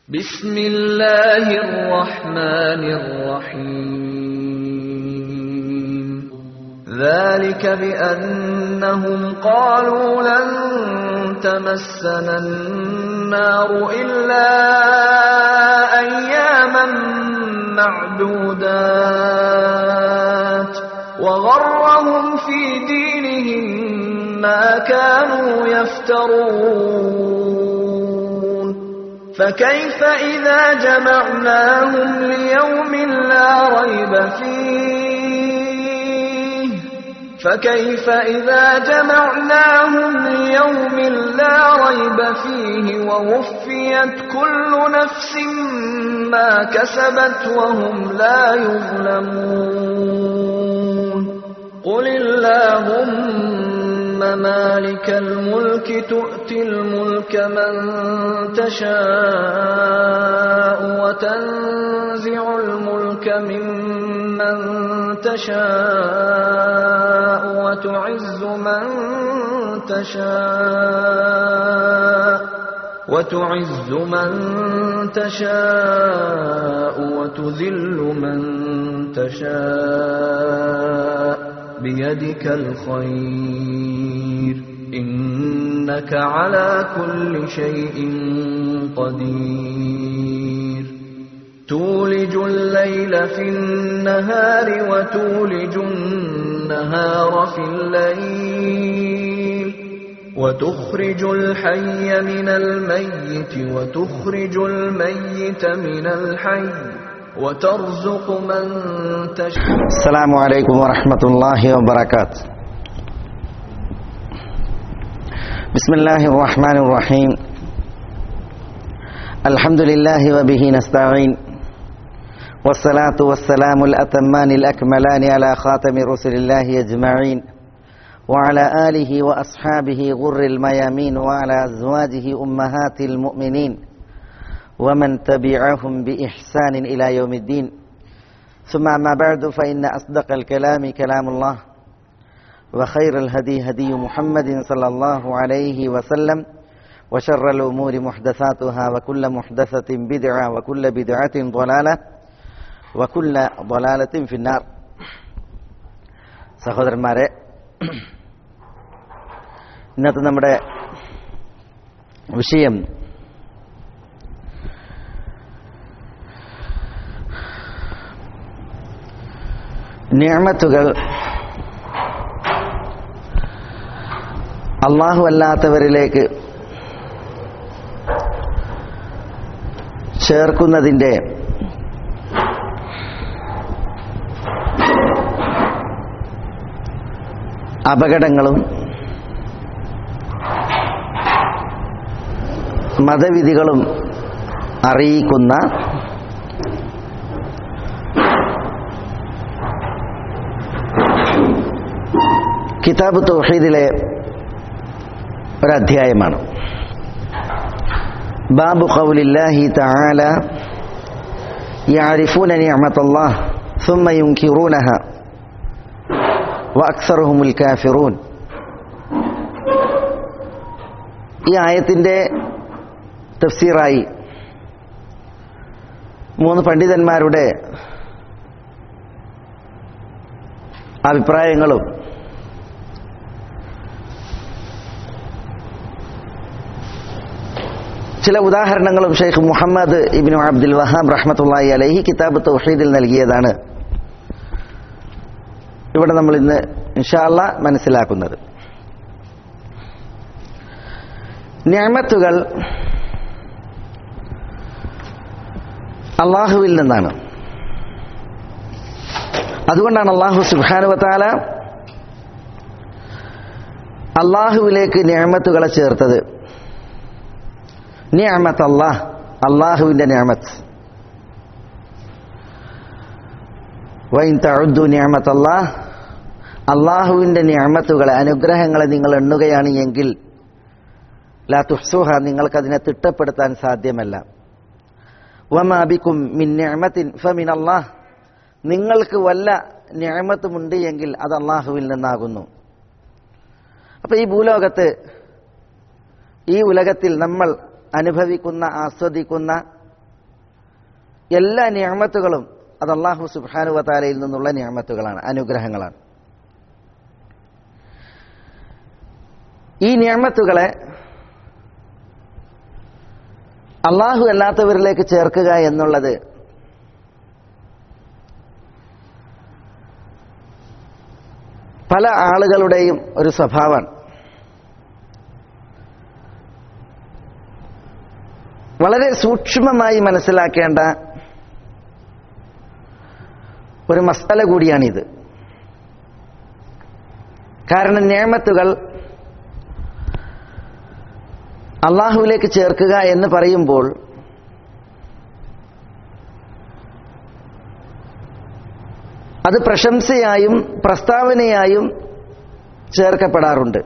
بسم الله الرحمن الرحيم ذلك بأنهم قالوا لن تمسنا النار إلا أياما معدودات وغرهم في دينهم ما كانوا يفترون فكيف إذا جمعناهم ليوم لا ريب فيه فكيف إذا جمعناهم ليوم لا ريب فيه ووفيت كل نفس ما كسبت وهم لا يظلمون قل اللهم مالك الملك تؤتي الملك من تشاء وتنزع الملك ممن تشاء وتعز من تشاء وتعز من تشاء وتذل من تشاء بيدك الخير إنك على كل شيء قدير تولج الليل في النهار وتولج النهار في الليل وتخرج الحي من الميت وتخرج الميت من الحي وترزق من تشاء السلام عليكم ورحمة الله وبركاته بسم الله الرحمن الرحيم الحمد لله وبه نستعين والصلاة والسلام الأتمان الأكملان على خاتم رسل الله أجمعين وعلى آله وأصحابه غر الميامين وعلى أزواجه أمهات المؤمنين ومن تبعهم بإحسان إلى يوم الدين ثم أما بعد فإن أصدق الكلام كلام الله وخير الهدي هدي محمد صلى الله عليه وسلم وشر الأمور محدثاتها وكل محدثة بدعة وكل بدعة ضلالة وكل ضلالة في النار സഹോദരന്മാരെ ഇന്നത്തെ നമ്മുടെ വിഷയം നിയമത്തുകൾ അള്ളാഹു അല്ലാത്തവരിലേക്ക് ചേർക്കുന്നതിൻ്റെ അപകടങ്ങളും മതവിധികളും അറിയിക്കുന്ന കിതാബ് തൗഹീദിലെ ഒരധ്യായമാണ് ബാബു ഖൗലില്ലാഹി തആല يعرفون نعمة الله ثم ينكرونها وأكثرهم الكافرون ഈ ആയത്തിന്റെ തഫ്സീറായി മൂന്ന് പണ്ഡിതന്മാരുടെ അഭിപ്രായങ്ങളും ചില ഉദാഹരണങ്ങളും ഷെയ്ഖ് മുഹമ്മദ് ഇബിനു അബ്ദുൽ വഹാബ് റഹ്മത്തുള്ളാഹി അലൈഹി കിതാബ് തൗഹീദിൽ നൽകിയതാണ് ഇവിടെ നമ്മൾ ഇന്ന് ഇൻഷാല്ല മനസ്സിലാക്കുന്നത് ഞാമത്തുകൾ അള്ളാഹുവിൽ നിന്നാണ് അതുകൊണ്ടാണ് അള്ളാഹു സുബാനുവത്താല അള്ളാഹുവിലേക്ക് ഞാമത്തുകളെ ചേർത്തത് നിയമത്ത് അള്ളാഹ് അള്ളാഹുവിന്റെ നിയമത്ത് വൈൻ തഴുതു നിയമത്ത് അള്ളാഹ് അള്ളാഹുവിന്റെ നിയമത്തുകളെ അനുഗ്രഹങ്ങളെ നിങ്ങൾ എണ്ണുകയാണ് എങ്കിൽ ലാ തുഹ്സുഹ നിങ്ങൾക്കതിനെ തിട്ടപ്പെടുത്താൻ സാധ്യമല്ല വമാബിക്കും മിൻ നിഅമത്തിൻ ഫമിൻ അള്ളാഹ് നിങ്ങൾക്ക് വല്ല നിയമത്തുമുണ്ട് എങ്കിൽ അത് അള്ളാഹുവിൽ നിന്നാകുന്നു അപ്പൊ ഈ ഭൂലോകത്ത് ഈ ഉലകത്തിൽ നമ്മൾ അനുഭവിക്കുന്ന ആസ്വദിക്കുന്ന എല്ലാ നിയമത്തുകളും അത് അള്ളാഹു സുബാനു വതാലയിൽ നിന്നുള്ള നിയമത്തുകളാണ് അനുഗ്രഹങ്ങളാണ് ഈ നിയമത്തുകളെ അള്ളാഹു അല്ലാത്തവരിലേക്ക് ചേർക്കുക എന്നുള്ളത് പല ആളുകളുടെയും ഒരു സ്വഭാവമാണ് വളരെ സൂക്ഷ്മമായി മനസ്സിലാക്കേണ്ട ഒരു മസാല കൂടിയാണിത് കാരണം നിയമത്തുകൾ അള്ളാഹുവിലേക്ക് ചേർക്കുക എന്ന് പറയുമ്പോൾ അത് പ്രശംസയായും പ്രസ്താവനയായും ചേർക്കപ്പെടാറുണ്ട്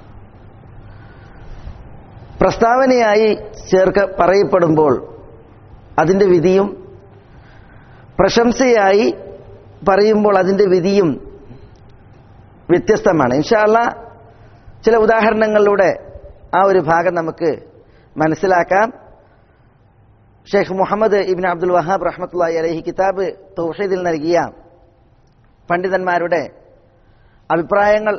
പ്രസ്താവനയായി ചേർക്ക പറയപ്പെടുമ്പോൾ അതിൻ്റെ വിധിയും പ്രശംസയായി പറയുമ്പോൾ അതിൻ്റെ വിധിയും വ്യത്യസ്തമാണ് ഇൻഷാല്ല ചില ഉദാഹരണങ്ങളിലൂടെ ആ ഒരു ഭാഗം നമുക്ക് മനസ്സിലാക്കാം ഷെയ്ഖ് മുഹമ്മദ് ഇബിൻ അബ്ദുൽ വഹാബ് റഹ്മത്തുള്ളി അലഹി കിതാബ് തൗഹീദിൽ നൽകിയ പണ്ഡിതന്മാരുടെ അഭിപ്രായങ്ങൾ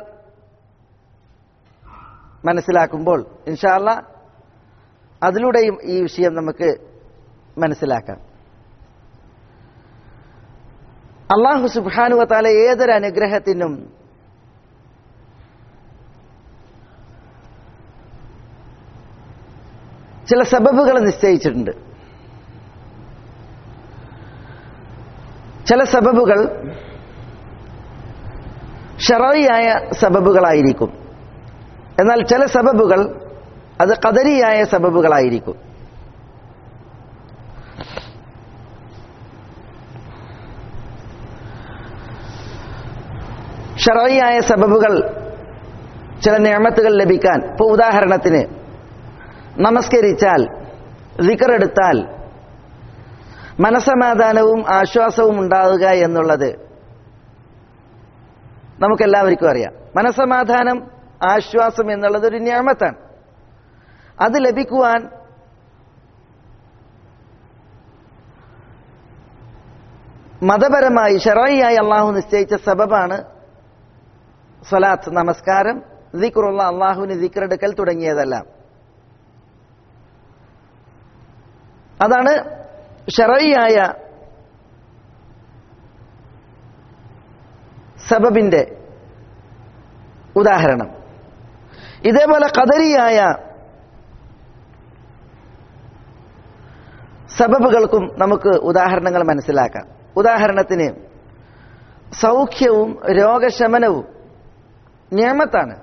മനസ്സിലാക്കുമ്പോൾ ഇൻഷാല്ല അതിലൂടെയും ഈ വിഷയം നമുക്ക് മനസ്സിലാക്കാം അള്ളാഹു സുബാനുവത്താല ഏതൊരു അനുഗ്രഹത്തിനും ചില സബബുകൾ നിശ്ചയിച്ചിട്ടുണ്ട് ചില സബബുകൾ ഷറയിയായ സബബുകളായിരിക്കും എന്നാൽ ചില സബബുകൾ അത് കദരിയായ സബബുകളായിരിക്കും ഷറയിയായ സബബുകൾ ചില നിയമത്തുകൾ ലഭിക്കാൻ ഇപ്പോൾ ഉദാഹരണത്തിന് നമസ്കരിച്ചാൽ ദിക്കറെടുത്താൽ മനസമാധാനവും ആശ്വാസവും ഉണ്ടാവുക എന്നുള്ളത് നമുക്കെല്ലാവർക്കും അറിയാം മനസമാധാനം ആശ്വാസം എന്നുള്ളത് ഒരു ഞാമത്താണ് അത് ലഭിക്കുവാൻ മതപരമായി ഷറായിയായി അള്ളാഹു നിശ്ചയിച്ച സബബാണ് സ്വലാത്ത് നമസ്കാരം ദിക്റുള്ള അള്ളാഹുവിന് ദിക്റെടുക്കൽ തുടങ്ങിയതെല്ലാം അതാണ് ഷറയിയായ സബബിന്റെ ഉദാഹരണം ഇതേപോലെ കദരിയായ സബബുകൾക്കും നമുക്ക് ഉദാഹരണങ്ങൾ മനസ്സിലാക്കാം ഉദാഹരണത്തിന് സൗഖ്യവും രോഗശമനവും നിയമത്താണ്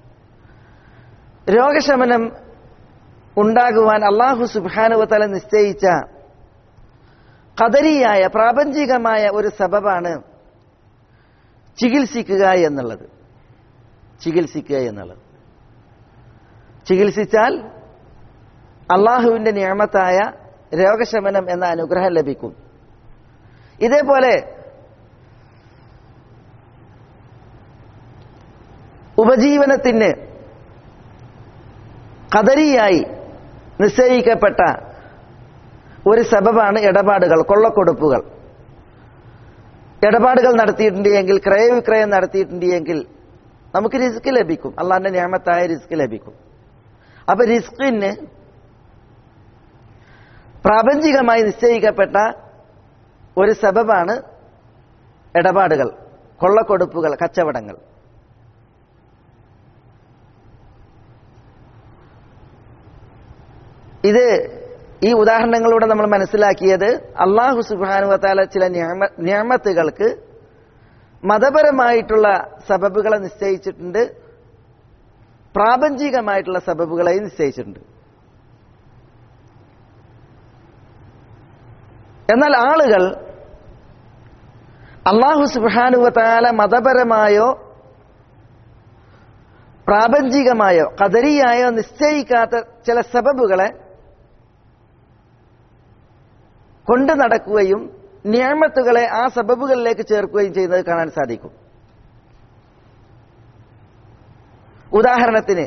രോഗശമനം ഉണ്ടാകുവാൻ അള്ളാഹു സുബാനുവതല നിശ്ചയിച്ച കദരിയായ പ്രാപഞ്ചികമായ ഒരു സബബാണ് ചികിത്സിക്കുക എന്നുള്ളത് ചികിത്സിക്കുക എന്നുള്ളത് ചികിത്സിച്ചാൽ അള്ളാഹുവിന്റെ നിയമത്തായ രോഗശമനം എന്ന അനുഗ്രഹം ലഭിക്കും ഇതേപോലെ ഉപജീവനത്തിന് കദരിയായി നിശ്ചയിക്കപ്പെട്ട ഒരു സബബാണ് ഇടപാടുകൾ കൊള്ളക്കൊടുപ്പുകൾ ഇടപാടുകൾ നടത്തിയിട്ടുണ്ട് എങ്കിൽ ക്രയവിക്രയം നടത്തിയിട്ടുണ്ട് എങ്കിൽ നമുക്ക് റിസ്ക് ലഭിക്കും അള്ളാന്റെ നിയമത്തായ റിസ്ക് ലഭിക്കും അപ്പൊ റിസ്കിന് പ്രാപഞ്ചികമായി നിശ്ചയിക്കപ്പെട്ട ഒരു സബബാണ് ഇടപാടുകൾ കൊള്ളക്കൊടുപ്പുകൾ കച്ചവടങ്ങൾ ഇത് ഈ ഉദാഹരണങ്ങളിലൂടെ നമ്മൾ മനസ്സിലാക്കിയത് അള്ളാഹു സുബാനുവത്താല ചില നിയമത്തുകൾക്ക് മതപരമായിട്ടുള്ള സബബുകളെ നിശ്ചയിച്ചിട്ടുണ്ട് പ്രാപഞ്ചികമായിട്ടുള്ള സബബുകളെയും നിശ്ചയിച്ചിട്ടുണ്ട് എന്നാൽ ആളുകൾ അള്ളാഹു സുബാനുവത്താല മതപരമായോ പ്രാപഞ്ചികമായോ കദരിയായോ നിശ്ചയിക്കാത്ത ചില സബബുകളെ കൊണ്ടു നടക്കുകയും നിയമത്തുകളെ ആ സബബുകളിലേക്ക് ചേർക്കുകയും ചെയ്യുന്നത് കാണാൻ സാധിക്കും ഉദാഹരണത്തിന്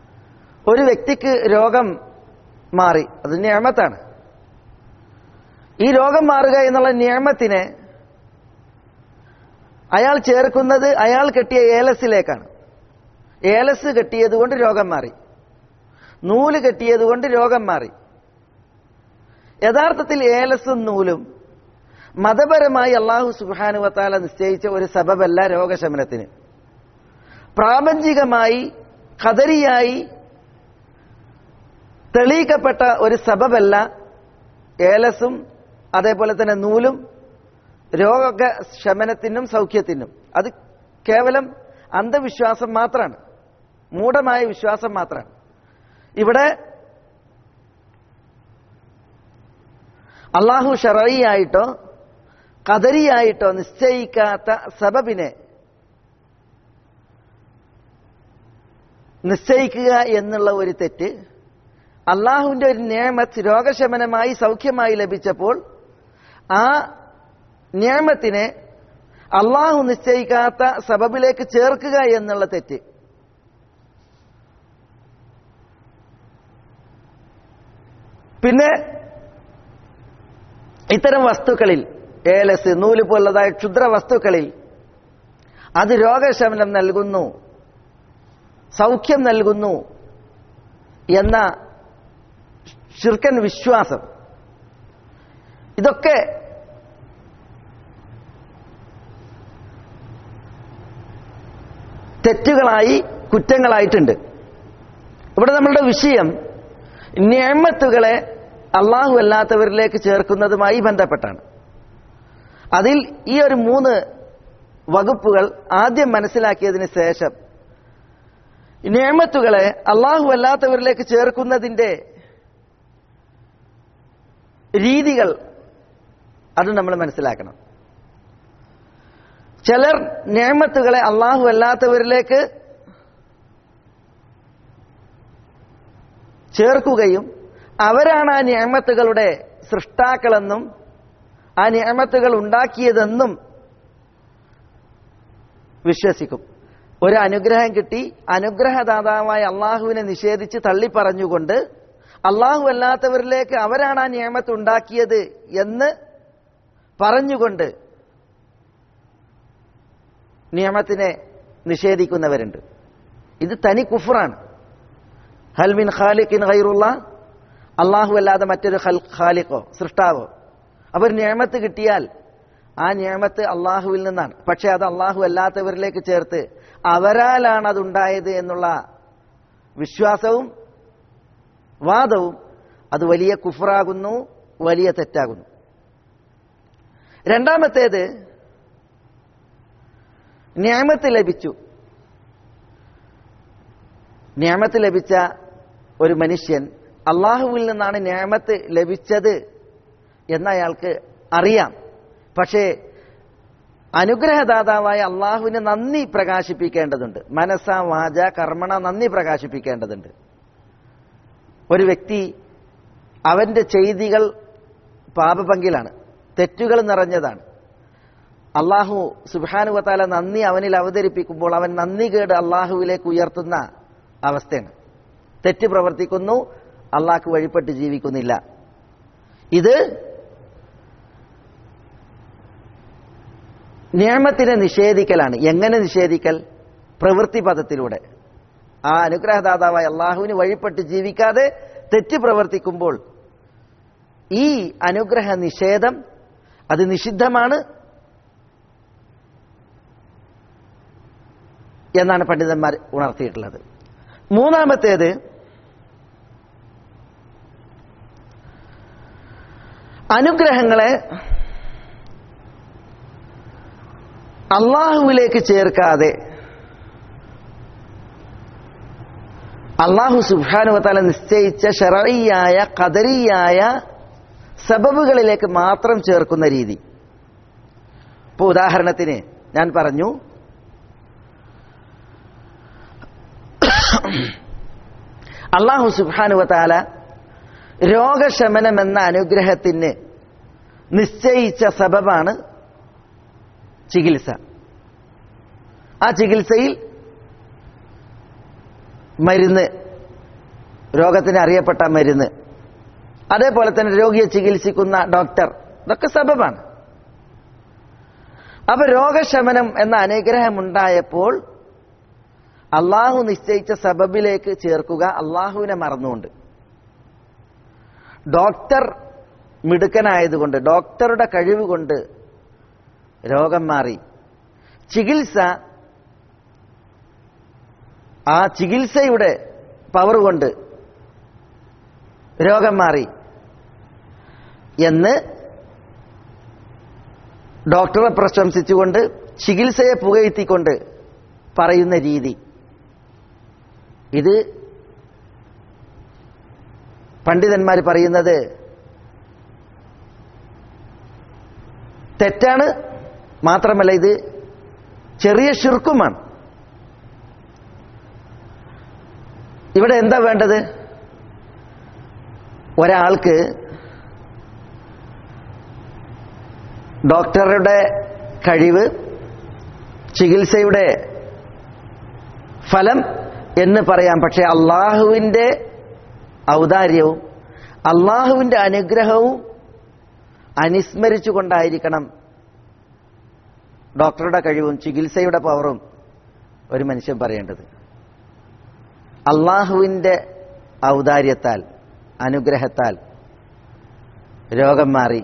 ഒരു വ്യക്തിക്ക് രോഗം മാറി അത് നിയമത്താണ് ഈ രോഗം മാറുക എന്നുള്ള നിയമത്തിനെ അയാൾ ചേർക്കുന്നത് അയാൾ കെട്ടിയ ഏലസിലേക്കാണ് ഏലസ് കെട്ടിയത് കൊണ്ട് രോഗം മാറി നൂല് കെട്ടിയത് കൊണ്ട് രോഗം മാറി യഥാർത്ഥത്തിൽ ഏലസും നൂലും മതപരമായി അള്ളാഹു സുബാനുവത്താല നിശ്ചയിച്ച ഒരു സബബല്ല രോഗശമനത്തിന് പ്രാപഞ്ചികമായി ഖദരിയായി തെളിയിക്കപ്പെട്ട ഒരു സബബല്ല ഏലസും അതേപോലെ തന്നെ നൂലും രോഗശമനത്തിനും സൗഖ്യത്തിനും അത് കേവലം അന്ധവിശ്വാസം മാത്രമാണ് മൂഢമായ വിശ്വാസം മാത്രമാണ് ഇവിടെ അള്ളാഹു ഷറയിയായിട്ടോ കദരിയായിട്ടോ നിശ്ചയിക്കാത്ത സബബിനെ നിശ്ചയിക്കുക എന്നുള്ള ഒരു തെറ്റ് അള്ളാഹുവിന്റെ ഒരു നിയമത്ത് രോഗശമനമായി സൗഖ്യമായി ലഭിച്ചപ്പോൾ ആ നിയമത്തിനെ അള്ളാഹു നിശ്ചയിക്കാത്ത സബബിലേക്ക് ചേർക്കുക എന്നുള്ള തെറ്റ് പിന്നെ ഇത്തരം വസ്തുക്കളിൽ ഏലസ് നൂല് പോലുള്ളതായ ക്ഷുദ്ര വസ്തുക്കളിൽ അത് രോഗശമനം നൽകുന്നു സൗഖ്യം നൽകുന്നു എന്ന ഷിർക്കൻ വിശ്വാസം ഇതൊക്കെ തെറ്റുകളായി കുറ്റങ്ങളായിട്ടുണ്ട് ഇവിടെ നമ്മളുടെ വിഷയം നിയമത്തുകളെ അള്ളാഹു അല്ലാത്തവരിലേക്ക് ചേർക്കുന്നതുമായി ബന്ധപ്പെട്ടാണ് അതിൽ ഈ ഒരു മൂന്ന് വകുപ്പുകൾ ആദ്യം മനസ്സിലാക്കിയതിന് ശേഷം നിയമത്തുകളെ അള്ളാഹു അല്ലാത്തവരിലേക്ക് ചേർക്കുന്നതിന്റെ രീതികൾ അത് നമ്മൾ മനസ്സിലാക്കണം ചിലർ നിയമത്തുകളെ അള്ളാഹു അല്ലാത്തവരിലേക്ക് ചേർക്കുകയും അവരാണ് ആ നിയമത്തുകളുടെ സൃഷ്ടാക്കളെന്നും ആ നിയമത്തുകൾ ഉണ്ടാക്കിയതെന്നും വിശ്വസിക്കും ഒരു അനുഗ്രഹം കിട്ടി അനുഗ്രഹദാതാവായ അള്ളാഹുവിനെ നിഷേധിച്ച് തള്ളിപ്പറഞ്ഞുകൊണ്ട് അള്ളാഹു അല്ലാത്തവരിലേക്ക് അവരാണ് ആ നിയമത്ത് ഉണ്ടാക്കിയത് എന്ന് പറഞ്ഞുകൊണ്ട് നിയമത്തിനെ നിഷേധിക്കുന്നവരുണ്ട് ഇത് തനി കുഫറാണ് ഹൽമിൻ ഖാലിഖിൻ ഖൈറുള്ള അള്ളാഹു അല്ലാതെ മറ്റൊരു ഖാലിഖോ സൃഷ്ടാവോ അവർ നിയമത്ത് കിട്ടിയാൽ ആ നിയമത്ത് അള്ളാഹുവിൽ നിന്നാണ് പക്ഷെ അത് അള്ളാഹു അല്ലാത്തവരിലേക്ക് ചേർത്ത് അവരാലാണ് അതുണ്ടായത് എന്നുള്ള വിശ്വാസവും വാദവും അത് വലിയ കുഫറാകുന്നു വലിയ തെറ്റാകുന്നു രണ്ടാമത്തേത് ന്യാമത്ത് ലഭിച്ചു ന്യാമത്ത് ലഭിച്ച ഒരു മനുഷ്യൻ അള്ളാഹുവിൽ നിന്നാണ് ന്യാമത്ത് ലഭിച്ചത് എന്നയാൾക്ക് അറിയാം പക്ഷേ അനുഗ്രഹദാതാവായ അള്ളാഹുവിന് നന്ദി പ്രകാശിപ്പിക്കേണ്ടതുണ്ട് മനസ്സ വാച കർമ്മണ നന്ദി പ്രകാശിപ്പിക്കേണ്ടതുണ്ട് ഒരു വ്യക്തി അവന്റെ ചെയ്തികൾ പാപപങ്കിലാണ് തെറ്റുകൾ നിറഞ്ഞതാണ് അള്ളാഹു സുബാനുവത്താല നന്ദി അവനിൽ അവതരിപ്പിക്കുമ്പോൾ അവൻ നന്ദി കേട് അള്ളാഹുവിലേക്ക് ഉയർത്തുന്ന അവസ്ഥയാണ് തെറ്റ് പ്രവർത്തിക്കുന്നു അള്ളാഹ്ക്ക് വഴിപ്പെട്ട് ജീവിക്കുന്നില്ല ഇത് നിയമത്തിനെ നിഷേധിക്കലാണ് എങ്ങനെ നിഷേധിക്കൽ പ്രവൃത്തി പദത്തിലൂടെ ആ അനുഗ്രഹദാതാവായ അള്ളാഹുവിന് വഴിപ്പെട്ട് ജീവിക്കാതെ തെറ്റ് പ്രവർത്തിക്കുമ്പോൾ ഈ അനുഗ്രഹ നിഷേധം അത് നിഷിദ്ധമാണ് എന്നാണ് പണ്ഡിതന്മാർ ഉണർത്തിയിട്ടുള്ളത് മൂന്നാമത്തേത് അനുഗ്രഹങ്ങളെ അള്ളാഹുവിലേക്ക് ചേർക്കാതെ അള്ളാഹു സുബാനുവത്താല നിശ്ചയിച്ച ഷറയിയായ കദരിയായ സബബുകളിലേക്ക് മാത്രം ചേർക്കുന്ന രീതി ഇപ്പോൾ ഉദാഹരണത്തിന് ഞാൻ പറഞ്ഞു അള്ളാഹു സുബാനുവത്താല രോഗശമനം എന്ന അനുഗ്രഹത്തിന് നിശ്ചയിച്ച സബബാണ് ചികിത്സ ആ ചികിത്സയിൽ മരുന്ന് രോഗത്തിന് അറിയപ്പെട്ട മരുന്ന് അതേപോലെ തന്നെ രോഗിയെ ചികിത്സിക്കുന്ന ഡോക്ടർ ഇതൊക്കെ സബബാണ് അപ്പൊ രോഗശമനം എന്ന അനുഗ്രഹം ഉണ്ടായപ്പോൾ അള്ളാഹു നിശ്ചയിച്ച സബബിലേക്ക് ചേർക്കുക അള്ളാഹുവിനെ മറന്നുകൊണ്ട് ഡോക്ടർ മിടുക്കനായതുകൊണ്ട് ഡോക്ടറുടെ കഴിവ് കൊണ്ട് രോഗം മാറി ചികിത്സ ആ ചികിത്സയുടെ പവർ കൊണ്ട് രോഗം മാറി എന്ന് ഡോക്ടറെ പ്രശംസിച്ചുകൊണ്ട് ചികിത്സയെ പുകഴ്ത്തിക്കൊണ്ട് പറയുന്ന രീതി ഇത് പണ്ഡിതന്മാർ പറയുന്നത് തെറ്റാണ് മാത്രമല്ല ഇത് ചെറിയ ശിർക്കുമാണ് ഇവിടെ എന്താ വേണ്ടത് ഒരാൾക്ക് ഡോക്ടറുടെ കഴിവ് ചികിത്സയുടെ ഫലം എന്ന് പറയാം പക്ഷെ അള്ളാഹുവിൻ്റെ ഔദാര്യവും അള്ളാഹുവിൻ്റെ അനുഗ്രഹവും അനുസ്മരിച്ചുകൊണ്ടായിരിക്കണം ഡോക്ടറുടെ കഴിവും ചികിത്സയുടെ പവറും ഒരു മനുഷ്യൻ പറയേണ്ടത് അള്ളാഹുവിൻ്റെ ഔദാര്യത്താൽ അനുഗ്രഹത്താൽ രോഗം മാറി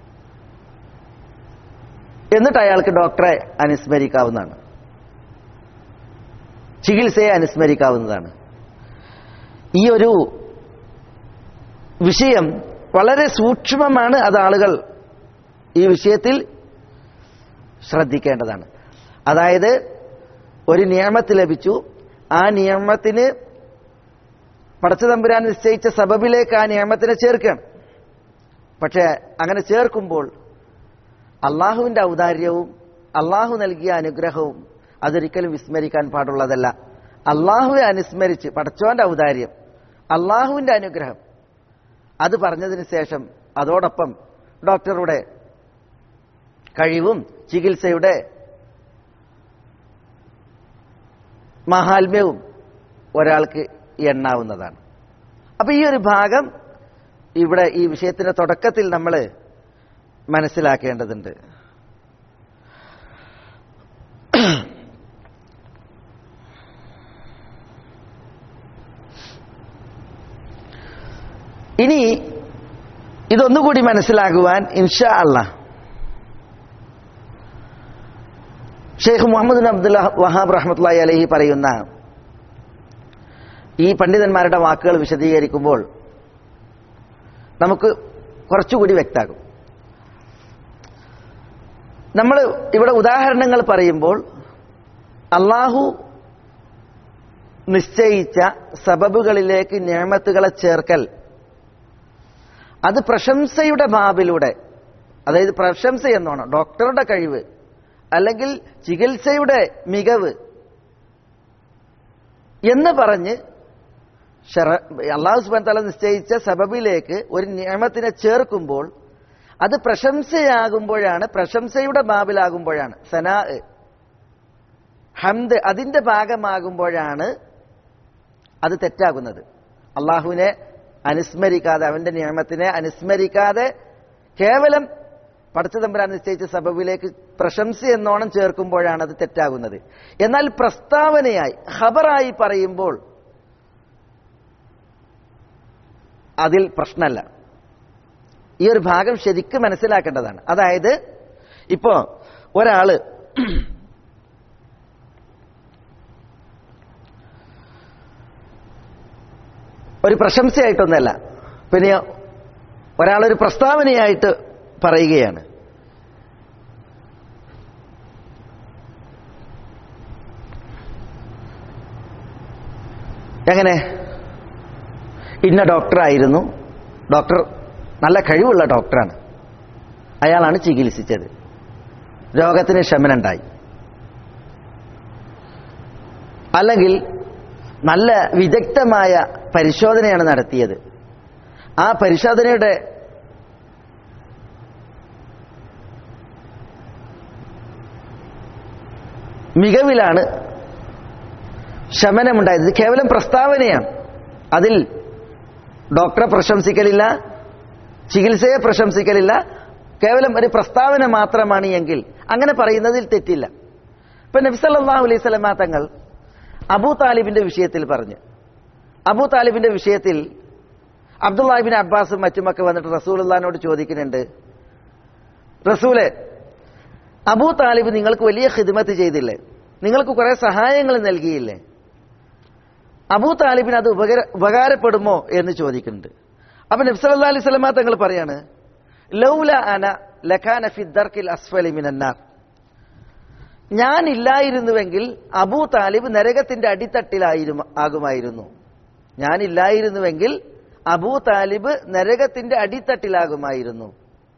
എന്നിട്ട് അയാൾക്ക് ഡോക്ടറെ അനുസ്മരിക്കാവുന്നതാണ് ചികിത്സയെ അനുസ്മരിക്കാവുന്നതാണ് ഈ ഒരു വിഷയം വളരെ സൂക്ഷ്മമാണ് അത് ആളുകൾ ഈ വിഷയത്തിൽ ശ്രദ്ധിക്കേണ്ടതാണ് അതായത് ഒരു നിയമത്ത് ലഭിച്ചു ആ നിയമത്തിന് പടച്ചതമ്പുരാൻ നിശ്ചയിച്ച സബബിലേക്ക് ആ നിയമത്തിനെ ചേർക്കണം പക്ഷേ അങ്ങനെ ചേർക്കുമ്പോൾ അള്ളാഹുവിന്റെ ഔദാര്യവും അള്ളാഹു നൽകിയ അനുഗ്രഹവും അതൊരിക്കലും വിസ്മരിക്കാൻ പാടുള്ളതല്ല അള്ളാഹുവെ അനുസ്മരിച്ച് പടച്ചോന്റെ ഔദാര്യം അള്ളാഹുവിന്റെ അനുഗ്രഹം അത് പറഞ്ഞതിന് ശേഷം അതോടൊപ്പം ഡോക്ടറുടെ കഴിവും ചികിത്സയുടെ മഹാത്മ്യവും ഒരാൾക്ക് എണ്ണാവുന്നതാണ് അപ്പൊ ഈ ഒരു ഭാഗം ഇവിടെ ഈ വിഷയത്തിന്റെ തുടക്കത്തിൽ നമ്മൾ മനസ്സിലാക്കേണ്ടതുണ്ട് ഇനി ഇതൊന്നുകൂടി മനസ്സിലാകുവാൻ ഇൻഷാ അല്ല Sheikh Muhammad bin Abdullah Wahhab റഹ്മത്തുള്ളി അലഹി പറയുന്ന ഈ പണ്ഡിതന്മാരുടെ വാക്കുകൾ വിശദീകരിക്കുമ്പോൾ നമുക്ക് കുറച്ചുകൂടി വ്യക്താകും നമ്മൾ ഇവിടെ ഉദാഹരണങ്ങൾ പറയുമ്പോൾ അള്ളാഹു നിശ്ചയിച്ച സബബുകളിലേക്ക് ഞാമത്തുകളെ ചേർക്കൽ അത് പ്രശംസയുടെ ബാബിലൂടെ അതായത് പ്രശംസ എന്നോണം ഡോക്ടറുടെ കഴിവ് അല്ലെങ്കിൽ ചികിത്സയുടെ മികവ് എന്ന് പറഞ്ഞ് അള്ളാഹു സുബാൻ തല നിശ്ചയിച്ച സബബിലേക്ക് ഒരു നിയമത്തിനെ ചേർക്കുമ്പോൾ അത് പ്രശംസയാകുമ്പോഴാണ് പ്രശംസയുടെ ബാബിലാകുമ്പോഴാണ് സനാ ഹംദ് അതിന്റെ ഭാഗമാകുമ്പോഴാണ് അത് തെറ്റാകുന്നത് അള്ളാഹുവിനെ അനുസ്മരിക്കാതെ അവന്റെ നിയമത്തിനെ അനുസ്മരിക്കാതെ കേവലം പടച്ചതമ്പരാൻ നിശ്ചയിച്ച സബബിലേക്ക് പ്രശംസ എന്നോണം ചേർക്കുമ്പോഴാണ് അത് തെറ്റാകുന്നത് എന്നാൽ പ്രസ്താവനയായി ഖബറായി പറയുമ്പോൾ അതിൽ പ്രശ്നമല്ല ഈ ഒരു ഭാഗം ശരിക്കും മനസ്സിലാക്കേണ്ടതാണ് അതായത് ഇപ്പോ ഒരാള് ഒരു പ്രശംസയായിട്ടൊന്നല്ല പിന്നെ ഒരാളൊരു പ്രസ്താവനയായിട്ട് പറയുകയാണ് എങ്ങനെ ഇന്ന ഡോക്ടറായിരുന്നു ഡോക്ടർ നല്ല കഴിവുള്ള ഡോക്ടറാണ് അയാളാണ് ചികിത്സിച്ചത് രോഗത്തിന് ശമനമുണ്ടായി അല്ലെങ്കിൽ നല്ല വിദഗ്ധമായ പരിശോധനയാണ് നടത്തിയത് ആ പരിശോധനയുടെ മികവിലാണ് ശമനമുണ്ടായത് ഇത് കേവലം പ്രസ്താവനയാണ് അതിൽ ഡോക്ടറെ പ്രശംസിക്കലില്ല ചികിത്സയെ പ്രശംസിക്കലില്ല കേവലം ഒരു പ്രസ്താവന മാത്രമാണ് എങ്കിൽ അങ്ങനെ പറയുന്നതിൽ തെറ്റില്ല ഇപ്പൊ നബ്സല്ലാഹു അലൈഹി സ്വലമാ തങ്ങൾ അബൂ താലിബിന്റെ വിഷയത്തിൽ പറഞ്ഞു അബൂ താലിബിന്റെ വിഷയത്തിൽ അബ്ദുല്ലാഹിബിൻ അബ്ബാസും മറ്റുമൊക്കെ വന്നിട്ട് റസൂലുള്ളാഹിനോട് ചോദിക്കുന്നുണ്ട് റസൂലെ അബൂ താലിബ് നിങ്ങൾക്ക് വലിയ ഖിദ്മത്ത് ചെയ്തില്ലേ നിങ്ങൾക്ക് കുറെ സഹായങ്ങൾ നൽകിയില്ലേ അബൂ താലിബിന് അത് ഉപകര ഉപകാരപ്പെടുമോ എന്ന് ചോദിക്കുന്നുണ്ട് അപ്പൊ നബ്സല്ലാ അലൈഹി സ്വലമാ തങ്ങൾ പറയാണ് ലൗല അന ലഖാന ഫിദ്ദർക്കിൽ അസ്ഫലി മിനന്നാർ ഞാൻ ഇല്ലായിരുന്നുവെങ്കിൽ അബൂ താലിബ് നരകത്തിന്റെ അടിത്തട്ടിലായിരുന്നു ആകുമായിരുന്നു ഞാൻ ഇല്ലായിരുന്നുവെങ്കിൽ അബൂ താലിബ് നരകത്തിന്റെ അടിത്തട്ടിലാകുമായിരുന്നു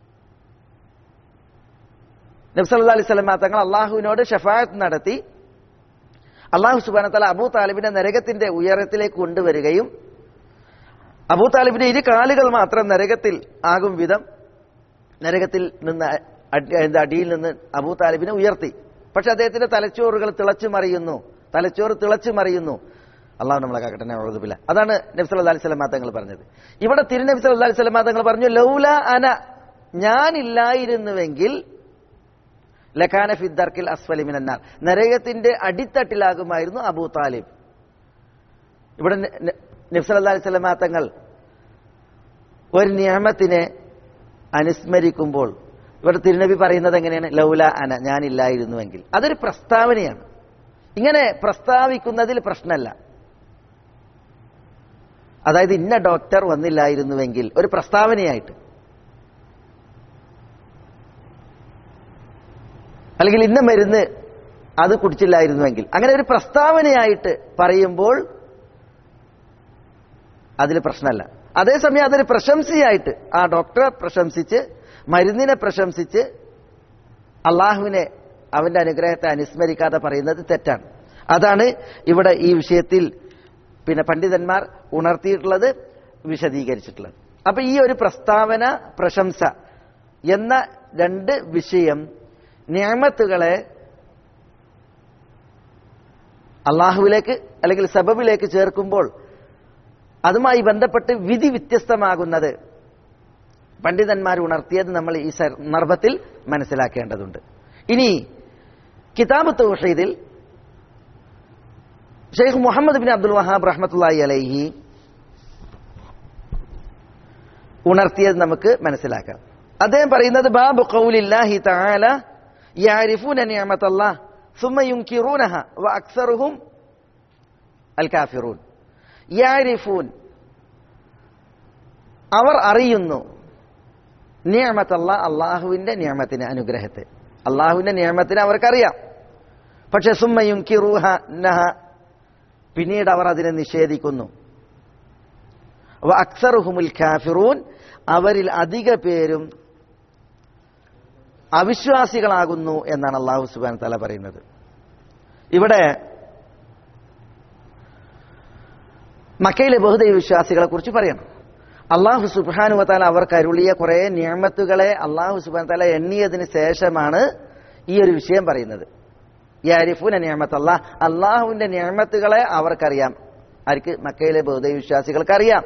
നബ്സല്ലാ അലൈഹി സ്വലമാ തങ്ങൾ അള്ളാഹുവിനോട് ഷഫായത്ത് നടത്തി അള്ളാഹു സുബാനത്തല അബൂ താലിബിനെ നരകത്തിന്റെ ഉയരത്തിലേക്ക് കൊണ്ടുവരികയും അബൂ താലിബിന്റെ ഇരു കാലുകൾ മാത്രം നരകത്തിൽ ആകും വിധം നരകത്തിൽ നിന്ന് അടി- എന്താ അടിയിൽ നിന്ന് അബൂ താലിബിനെ ഉയർത്തി പക്ഷെ അദ്ദേഹത്തിന്റെ തലച്ചോറുകൾ തിളച്ചു മറിയുന്നു തലച്ചോറ് തിളച്ചു മറിയുന്നു അള്ളാഹു നമ്മളെ കാക്കട്ടെ ഉള്ളതുമില്ല അതാണ് നബ്സ് അലൈഹി സ്വലമാ തങ്ങൾ പറഞ്ഞത് ഇവിടെ തിരുനബി സല്ലല്ലാഹു അലൈഹി സ്വലമാ തങ്ങൾ പറഞ്ഞു ലൗല അന ഞാനില്ലായിരുന്നുവെങ്കിൽ ലഖാന ഫിദ്ദർക്കിൽ അസ്ഫലി മിനന്നാർ നരകത്തിന്റെ അടിത്തട്ടിലാകുമായിരുന്നു അബൂ താലിബ് ഇവിടെ നബ്സ് അലൈഹി സ്വലമാ തങ്ങൾ ഒരു നിയമത്തിനെ അനുസ്മരിക്കുമ്പോൾ ഇവിടെ തിരുനബി പറയുന്നത് എങ്ങനെയാണ് ലൗല അന ഞാനില്ലായിരുന്നുവെങ്കിൽ അതൊരു പ്രസ്താവനയാണ് ഇങ്ങനെ പ്രസ്താവിക്കുന്നതിൽ പ്രശ്നമല്ല അതായത് ഇന്ന ഡോക്ടർ വന്നില്ലായിരുന്നുവെങ്കിൽ ഒരു പ്രസ്താവനയായിട്ട് അല്ലെങ്കിൽ ഇന്ന മരുന്ന് അത് കുടിച്ചില്ലായിരുന്നുവെങ്കിൽ അങ്ങനെ ഒരു പ്രസ്താവനയായിട്ട് പറയുമ്പോൾ അതിൽ പ്രശ്നമല്ല അതേസമയം അതൊരു പ്രശംസയായിട്ട് ആ ഡോക്ടറെ പ്രശംസിച്ച് മരുന്നിനെ പ്രശംസിച്ച് അള്ളാഹുവിനെ അവന്റെ അനുഗ്രഹത്തെ അനുസ്മരിക്കാതെ പറയുന്നത് തെറ്റാണ് അതാണ് ഇവിടെ ഈ വിഷയത്തിൽ പിന്നെ പണ്ഡിതന്മാർ ഉണർത്തിയിട്ടുള്ളത് വിശദീകരിച്ചിട്ടുള്ളത് അപ്പൊ ഈ ഒരു പ്രസ്താവന പ്രശംസ എന്ന രണ്ട് വിഷയം നിയമത്തുകളെ അള്ളാഹുവിലേക്ക് അല്ലെങ്കിൽ സബബിലേക്ക് ചേർക്കുമ്പോൾ അതുമായി ബന്ധപ്പെട്ട് വിധി വ്യത്യസ്തമാകുന്നത് പണ്ഡിതന്മാർ ഉണർത്തിയത് നമ്മൾ ഈ സന്ദർഭത്തിൽ മനസ്സിലാക്കേണ്ടതുണ്ട് ഇനി കിതാബ് തൗഹീദിൽ Sheikh Muhammad bin Abdul Wahhab റഹ്മത്തുള്ളാഹി അലൈഹി ഉണർത്തിയത് നമുക്ക് മനസ്സിലാക്കാം അദ്ദേഹം പറയുന്നത് ബാബു ഖൗലില്ലാഹി തആല യഅരിഫൂന നിഅമത്തല്ലാഹ് ثم ينكرونها واكثرهم الكافرون യഅരിഫൂൻ അവർ അറിയുന്നു നിയമത്തല്ല അള്ളാഹുവിന്റെ നിയമത്തിന് അനുഗ്രഹത്തെ അള്ളാഹുവിന്റെ നിയമത്തിന് അവർക്കറിയാം പക്ഷെ സുമ്മയും കിറൂഹ നഹ പിന്നീട് അവർ അതിനെ നിഷേധിക്കുന്നു അക്സറുഹുമുൽ കാഫിറൂൻ അവരിൽ അധിക പേരും അവിശ്വാസികളാകുന്നു എന്നാണ് അള്ളാഹു സുബാൻ തല പറയുന്നത് ഇവിടെ മക്കയിലെ ബഹുദൈവ വിശ്വാസികളെ കുറിച്ച് പറയണം അള്ളാഹു സുബാനു വത്താല അവർക്ക് അരുളിയ കുറെ നിയമത്തുകളെ അള്ളാഹു സുബാൻ തല എണ്ണിയതിന് ശേഷമാണ് ഈ ഒരു വിഷയം പറയുന്നത് യാരിഫൂന നിയമത്ത് അള്ളാഹ് അള്ളാഹുവിന്റെ നിയമത്തുകളെ അവർക്കറിയാം ആർക്ക് മക്കയിലെ ബഹുദൈവ വിശ്വാസികൾക്ക് അറിയാം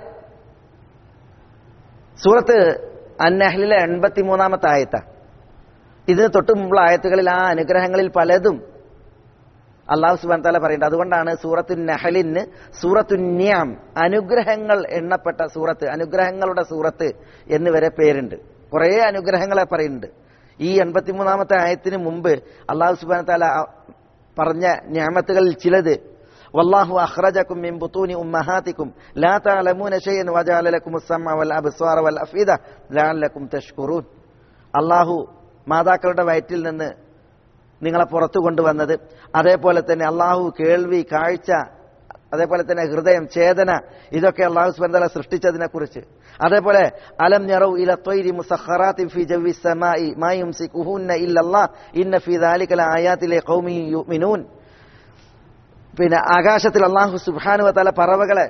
സൂറത്ത് അന്നഹലിലെ എൺപത്തിമൂന്നാമത്തെ ആയത്ത ഇതിന് തൊട്ട് മുമ്പുള്ള ആയത്തുകളിൽ ആ അനുഗ്രഹങ്ങളിൽ പലതും അള്ളാഹു സുബാൻ താല പറയുന്നത് അതുകൊണ്ടാണ് സൂറത്തു നഹലിന് സൂറത്തു ന്യാം അനുഗ്രഹങ്ങൾ എണ്ണപ്പെട്ട സൂറത്ത് അനുഗ്രഹങ്ങളുടെ സൂറത്ത് എന്ന് വരെ പേരുണ്ട് കുറേ അനുഗ്രഹങ്ങളെ പറയുന്നുണ്ട് ഈ എൺപത്തിമൂന്നാമത്തെ ആയത്തിന് മുമ്പ് അള്ളാഹു സുബാൻ താല പറഞ്ഞ ഞാമത്തുകളിൽ ചിലത് വല്ലാഹു അഖ്റജക്കും മിൻ ബുത്തൂനി ഉമ്മഹാത്തിക്കും ലാ തഅലമൂന ഷൈഅൻ വജഅല ലക്കും അസ്സമഅ വൽ അബ്സ്വാറ വൽ അഫീദ ലഅല്ലക്കും തഷ്കുറൂൻ അള്ളാഹു മാതാക്കളുടെ വയറ്റിൽ നിന്ന് നിങ്ങളെ പുറത്തു കൊണ്ടുവന്നത് അതേപോലെ തന്നെ അള്ളാഹു കേൾവി കാഴ്ച അതേപോലെ തന്നെ ഹൃദയം ചേതന ഇതൊക്കെ അള്ളാഹു സുബന്ധല സൃഷ്ടിച്ചതിനെ കുറിച്ച് അതേപോലെ അലം ഞറൗ ഇല ത്വയ്രി മുസഖറാത്തിൻ ഫി ജവ്വി സമായി മാ യുംസികുഹുന്ന ഇല്ലല്ലാഹ് ഇന്ന ഫി ദാലിക ലആയാതിലെ ഖൗമി യുമിനൂൻ പിന്നെ ആകാശത്തിൽ അള്ളാഹു സുബ്ഹാനഹു വതആല പറവകളെ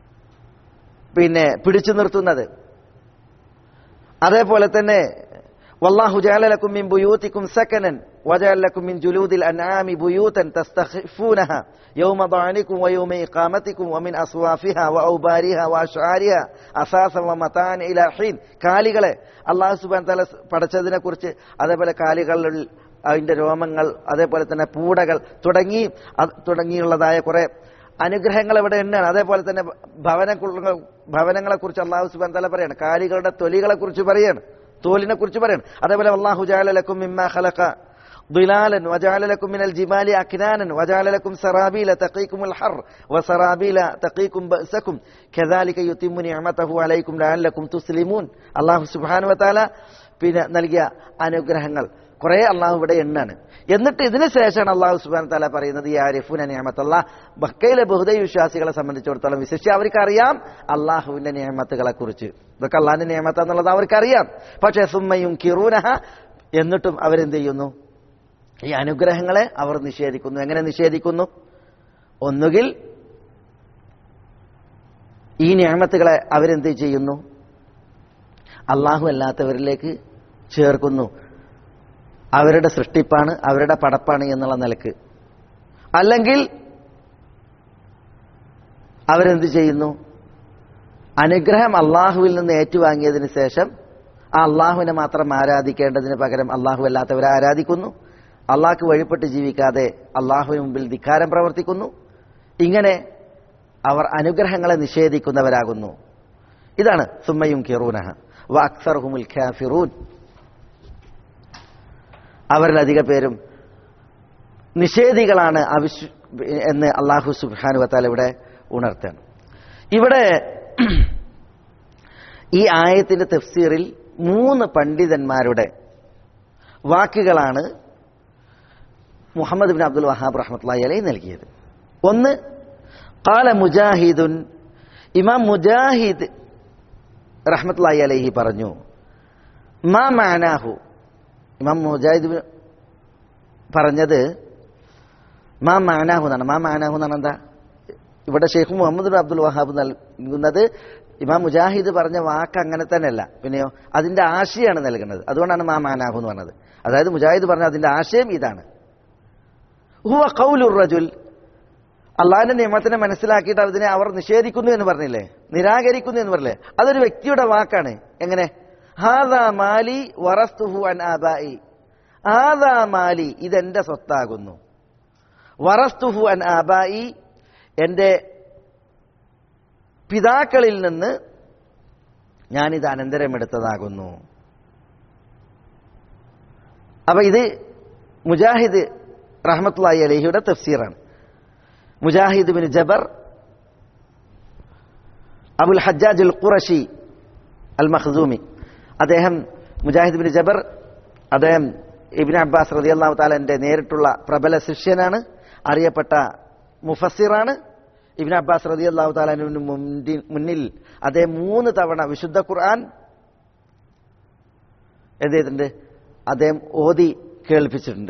പിന്നെ പിടിച്ചു നിർത്തുന്നത് അതേപോലെ തന്നെ والله جعل لكم من بيوتكم سكنا وجعل لكم من جلود الأنعام بيوتا تستخفونها يوم ضعنكم ويوم إقامتكم ومن أصوافها وأوبارها وأشعارها أساسا ومتاعا إلى حين കാലികളെ അള്ളാഹു സുബാൻ തല പഠിച്ചതിനെ കുറിച്ച് അതേപോലെ കാലികളിൽ അതിന്റെ രോമങ്ങൾ അതേപോലെ തന്നെ പൂടകൾ തുടങ്ങി അത് തുടങ്ങിയുള്ളതായ കുറെ അനുഗ്രഹങ്ങൾ ഇവിടെ എണ്ണാണ് അതേപോലെ തന്നെ ഭവന ഭവനങ്ങളെ കുറിച്ച് അള്ളാഹു സുബാൻ തല പറയാണ് കാലികളുടെ തൊലികളെ കുറിച്ച് പറയാണ് തോലിനെ കുറിച്ച് പറയാണ് അതേപോലെ അള്ളാഹു ജാലലക്കും മിമ്മ ഖലഖ ضلالا وجعل لكم من الجبال أكنانا وجعل لكم سرابيل تقيكم الحر وسرابيل تقيكم بأسكم كذلك يتم نعمته عليكم لعلكم تسلمون الله سبحانه وتعالى പിന്നെ നൽകിയ അനുഗ്രഹങ്ങൾ കുറെ അള്ളാഹു ഇവിടെ എണ്ണാണ് എന്നിട്ട് ഇതിന് ശേഷമാണ് അള്ളാഹു സുബാൻ തല പറയുന്നത് ഈ ആരിഫുന നിയമത്തല്ല ബക്കയിലെ ബഹുദൈ വിശ്വാസികളെ സംബന്ധിച്ചിടത്തോളം വിശേഷിച്ച് അവർക്ക് അറിയാം അള്ളാഹുവിന്റെ നിയമത്തുകളെ കുറിച്ച് ഇതൊക്കെ അള്ളാഹിന്റെ നിയമത്ത എന്നുള്ളത് അവർക്കറിയാം പക്ഷേ സുമ്മയും കിറൂനഹ എന്നിട്ടും അവരെന്ത് ചെയ്യുന്നു ഈ അനുഗ്രഹങ്ങളെ അവർ നിഷേധിക്കുന്നു എങ്ങനെ നിഷേധിക്കുന്നു ഒന്നുകിൽ ഈ ഞാമത്തുകളെ അവരെന്ത് ചെയ്യുന്നു അള്ളാഹു അല്ലാത്തവരിലേക്ക് ചേർക്കുന്നു അവരുടെ സൃഷ്ടിപ്പാണ് അവരുടെ പടപ്പാണ് എന്നുള്ള നിലക്ക് അല്ലെങ്കിൽ അവരെന്ത് ചെയ്യുന്നു അനുഗ്രഹം അള്ളാഹുവിൽ നിന്ന് ഏറ്റുവാങ്ങിയതിന് ശേഷം ആ അള്ളാഹുവിനെ മാത്രം ആരാധിക്കേണ്ടതിന് പകരം അള്ളാഹു അല്ലാത്തവരെ ആരാധിക്കുന്നു അള്ളാഹ്ക്ക് വഴിപ്പെട്ട് ജീവിക്കാതെ അള്ളാഹുവിന് മുമ്പിൽ ധിക്കാരം പ്രവർത്തിക്കുന്നു ഇങ്ങനെ അവർ അനുഗ്രഹങ്ങളെ നിഷേധിക്കുന്നവരാകുന്നു ഇതാണ് സുമ്മയും കിറൂനഹ വ അക്സർഹുമുൽ ഖാഫിറൂൻ അവരിലധിക പേരും നിഷേധികളാണ് അവിശ്വ എന്ന് അള്ളാഹു സുബാനു വത്താൽ ഇവിടെ ഉണർത്തുകയാണ് ഇവിടെ ഈ ആയത്തിന്റെ തഫ്സീറിൽ മൂന്ന് പണ്ഡിതന്മാരുടെ വാക്കുകളാണ് മുഹമ്മദ് ബിൻ അബ്ദുൽ വഹാബ് റഹ്മത്തുള്ളി അലൈ നൽകിയത് ഒന്ന് കാല മുജാഹിദുൻ ഇമാം മുജാഹിദ് റഹ്മത്തുള്ളി അലൈഹി പറഞ്ഞു മാ മാനാഹു ഇമാം മുജാഹിദ് പറഞ്ഞത് മാ മാനാഹു എന്നാണ് മാ മാനാഹു എന്നാണ് എന്താ ഇവിടെ Sheikh Muhammad bin Abdul Wahhab നൽകുന്നത് ഇമാം മുജാഹിദ് പറഞ്ഞ വാക്ക് അങ്ങനെ തന്നെയല്ല പിന്നെയോ അതിന്റെ ആശയമാണ് നൽകുന്നത് അതുകൊണ്ടാണ് മാ മാനാഹു എന്ന് പറഞ്ഞത് അതായത് മുജാഹിദ് പറഞ്ഞ അതിന്റെ ആശയം ഇതാണ് ഹുവ കൗലുർ റജുൽ അള്ളാഹിന്റെ നിയമത്തിനെ മനസ്സിലാക്കിയിട്ട് അതിനെ അവർ നിഷേധിക്കുന്നു എന്ന് പറഞ്ഞില്ലേ നിരാകരിക്കുന്നു എന്ന് പറഞ്ഞില്ലേ അതൊരു വ്യക്തിയുടെ വാക്കാണ് എങ്ങനെ ഹാദാ മാലി വറസ്തുഹു അൻ ആബായി ഹാദാ മാലി ഇതെന്റെ സ്വത്താകുന്നു വറസ്തുഹു അൻ ആബായി എന്റെ പിതാക്കളിൽ നിന്ന് ഞാനിത് അനന്തരമെടുത്തതാകുന്നു അപ്പൊ ഇത് മുജാഹിദ് റഹ്മത്തുള്ളി അലഹിയുടെ തഫ്സീറാണ് Mujahid bin Jabr Abul Hajjaj al Qurashi al Makhzumi അദ്ദേഹം മുജാഹിദ് ബിൻ ജബർ അദ്ദേഹം ഇബിൻ അബ്ബാസ് റതി അള്ളാഹു താലന്റെ നേരിട്ടുള്ള പ്രബല ശിഷ്യനാണ് അറിയപ്പെട്ട മുഫസ്സിറാണ് ഇബിൻ അബ്ബാസ് റതി അള്ളാഹു താലാനുവിന് മുന്നിൽ അദ്ദേഹം മൂന്ന് തവണ വിശുദ്ധ ഖുർആൻ എന്ത് ചെയ്തിട്ടുണ്ട് അദ്ദേഹം ഓതി കേൾപ്പിച്ചിട്ടുണ്ട്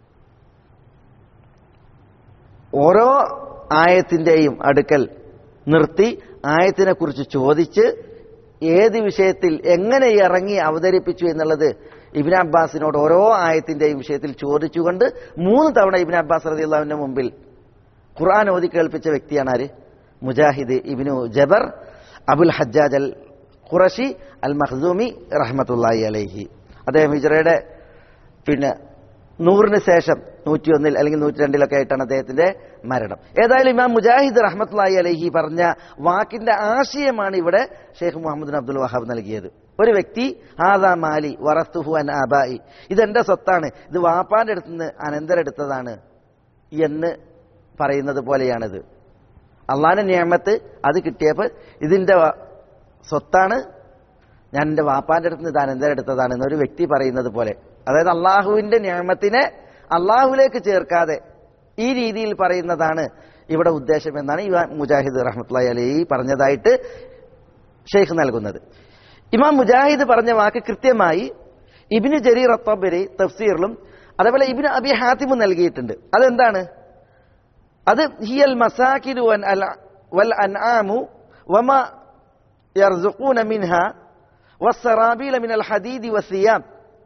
ഓരോ ആയത്തിന്റെയും അടുക്കൽ നിർത്തി ആയത്തിനെ കുറിച്ച് ചോദിച്ച് ഏത് വിഷയത്തിൽ എങ്ങനെ ഇറങ്ങി അവതരിപ്പിച്ചു എന്നുള്ളത് ഇബിൻ അബ്ബാസിനോട് ഓരോ ആയത്തിന്റെയും വിഷയത്തിൽ ചോദിച്ചുകൊണ്ട് മൂന്ന് തവണ ഇബിൻ അബ്ബാസ് റതി അള്ളാഹുവിന്റെ മുമ്പിൽ ഖുർആൻ ഓതി കേൾപ്പിച്ച വ്യക്തിയാണ് ആര് മുജാഹിദ് ഇബിനു Jaber Abul Hajjaj al Qurashi al മഖ്സൂമി റഹ്മത്തുല്ലാഹി അലൈഹി അദ്ദേഹം ഹിജറയുടെ പിന്നെ നൂറിന് ശേഷം നൂറ്റിയൊന്നിൽ അല്ലെങ്കിൽ നൂറ്റി രണ്ടിലൊക്കെ ആയിട്ടാണ് അദ്ദേഹത്തിന്റെ മരണം ഏതായാലും ഇമാം മുജാഹിദ് റഹ്മത്തുല്ലാഹി അലൈഹി പറഞ്ഞ വാക്കിന്റെ ആശയമാണ് ഇവിടെ ഷെയ്ഖ് മുഹമ്മദ് അബ്ദുൽ വഹാബ് നൽകിയത് ഒരു വ്യക്തി ആദാ മാലി വറസ്തുഹു അൻ ആബായി ഇതെന്റെ സ്വത്താണ് ഇത് വാപ്പാന്റെ അടുത്ത് നിന്ന് അനന്തരെടുത്തതാണ് എന്ന് പറയുന്നത് പോലെയാണിത് അള്ളാന്റെ നിയമത്ത് അത് കിട്ടിയപ്പോൾ ഇതിന്റെ സ്വത്താണ് ഞാൻ എൻ്റെ വാപ്പാന്റെ അടുത്ത് നിന്ന് ഇത് അനന്തരെടുത്തതാണ് എന്നൊരു വ്യക്തി പറയുന്നത് പോലെ അതായത് അള്ളാഹുവിന്റെ നിയമത്തിനെ അള്ളാഹുവിലേക്ക് ചേർക്കാതെ ഈ രീതിയിൽ പറയുന്നതാണ് ഇവിടെ ഉദ്ദേശം എന്നാണ് ഇമാം മുജാഹിദ് റഹ്മത്തുള്ളി അലി പറഞ്ഞതായിട്ട് ഷെയ്ഖ് നൽകുന്നത് ഇമാം മുജാഹിദ് പറഞ്ഞ വാക്ക് കൃത്യമായി ഇബിന് ജരീർ അത്തബരി തഫ്സീറിലും അതേപോലെ ഇബിന് അബി ഹാത്തിമും നൽകിയിട്ടുണ്ട് അതെന്താണ് അത് ഹിയൽ മസാക്കിരു വൽ അൻആമു വമ യർസുഖൂന മിൻഹ വസ്സറാബീല മിനൽ ഹദീദി വസിയാം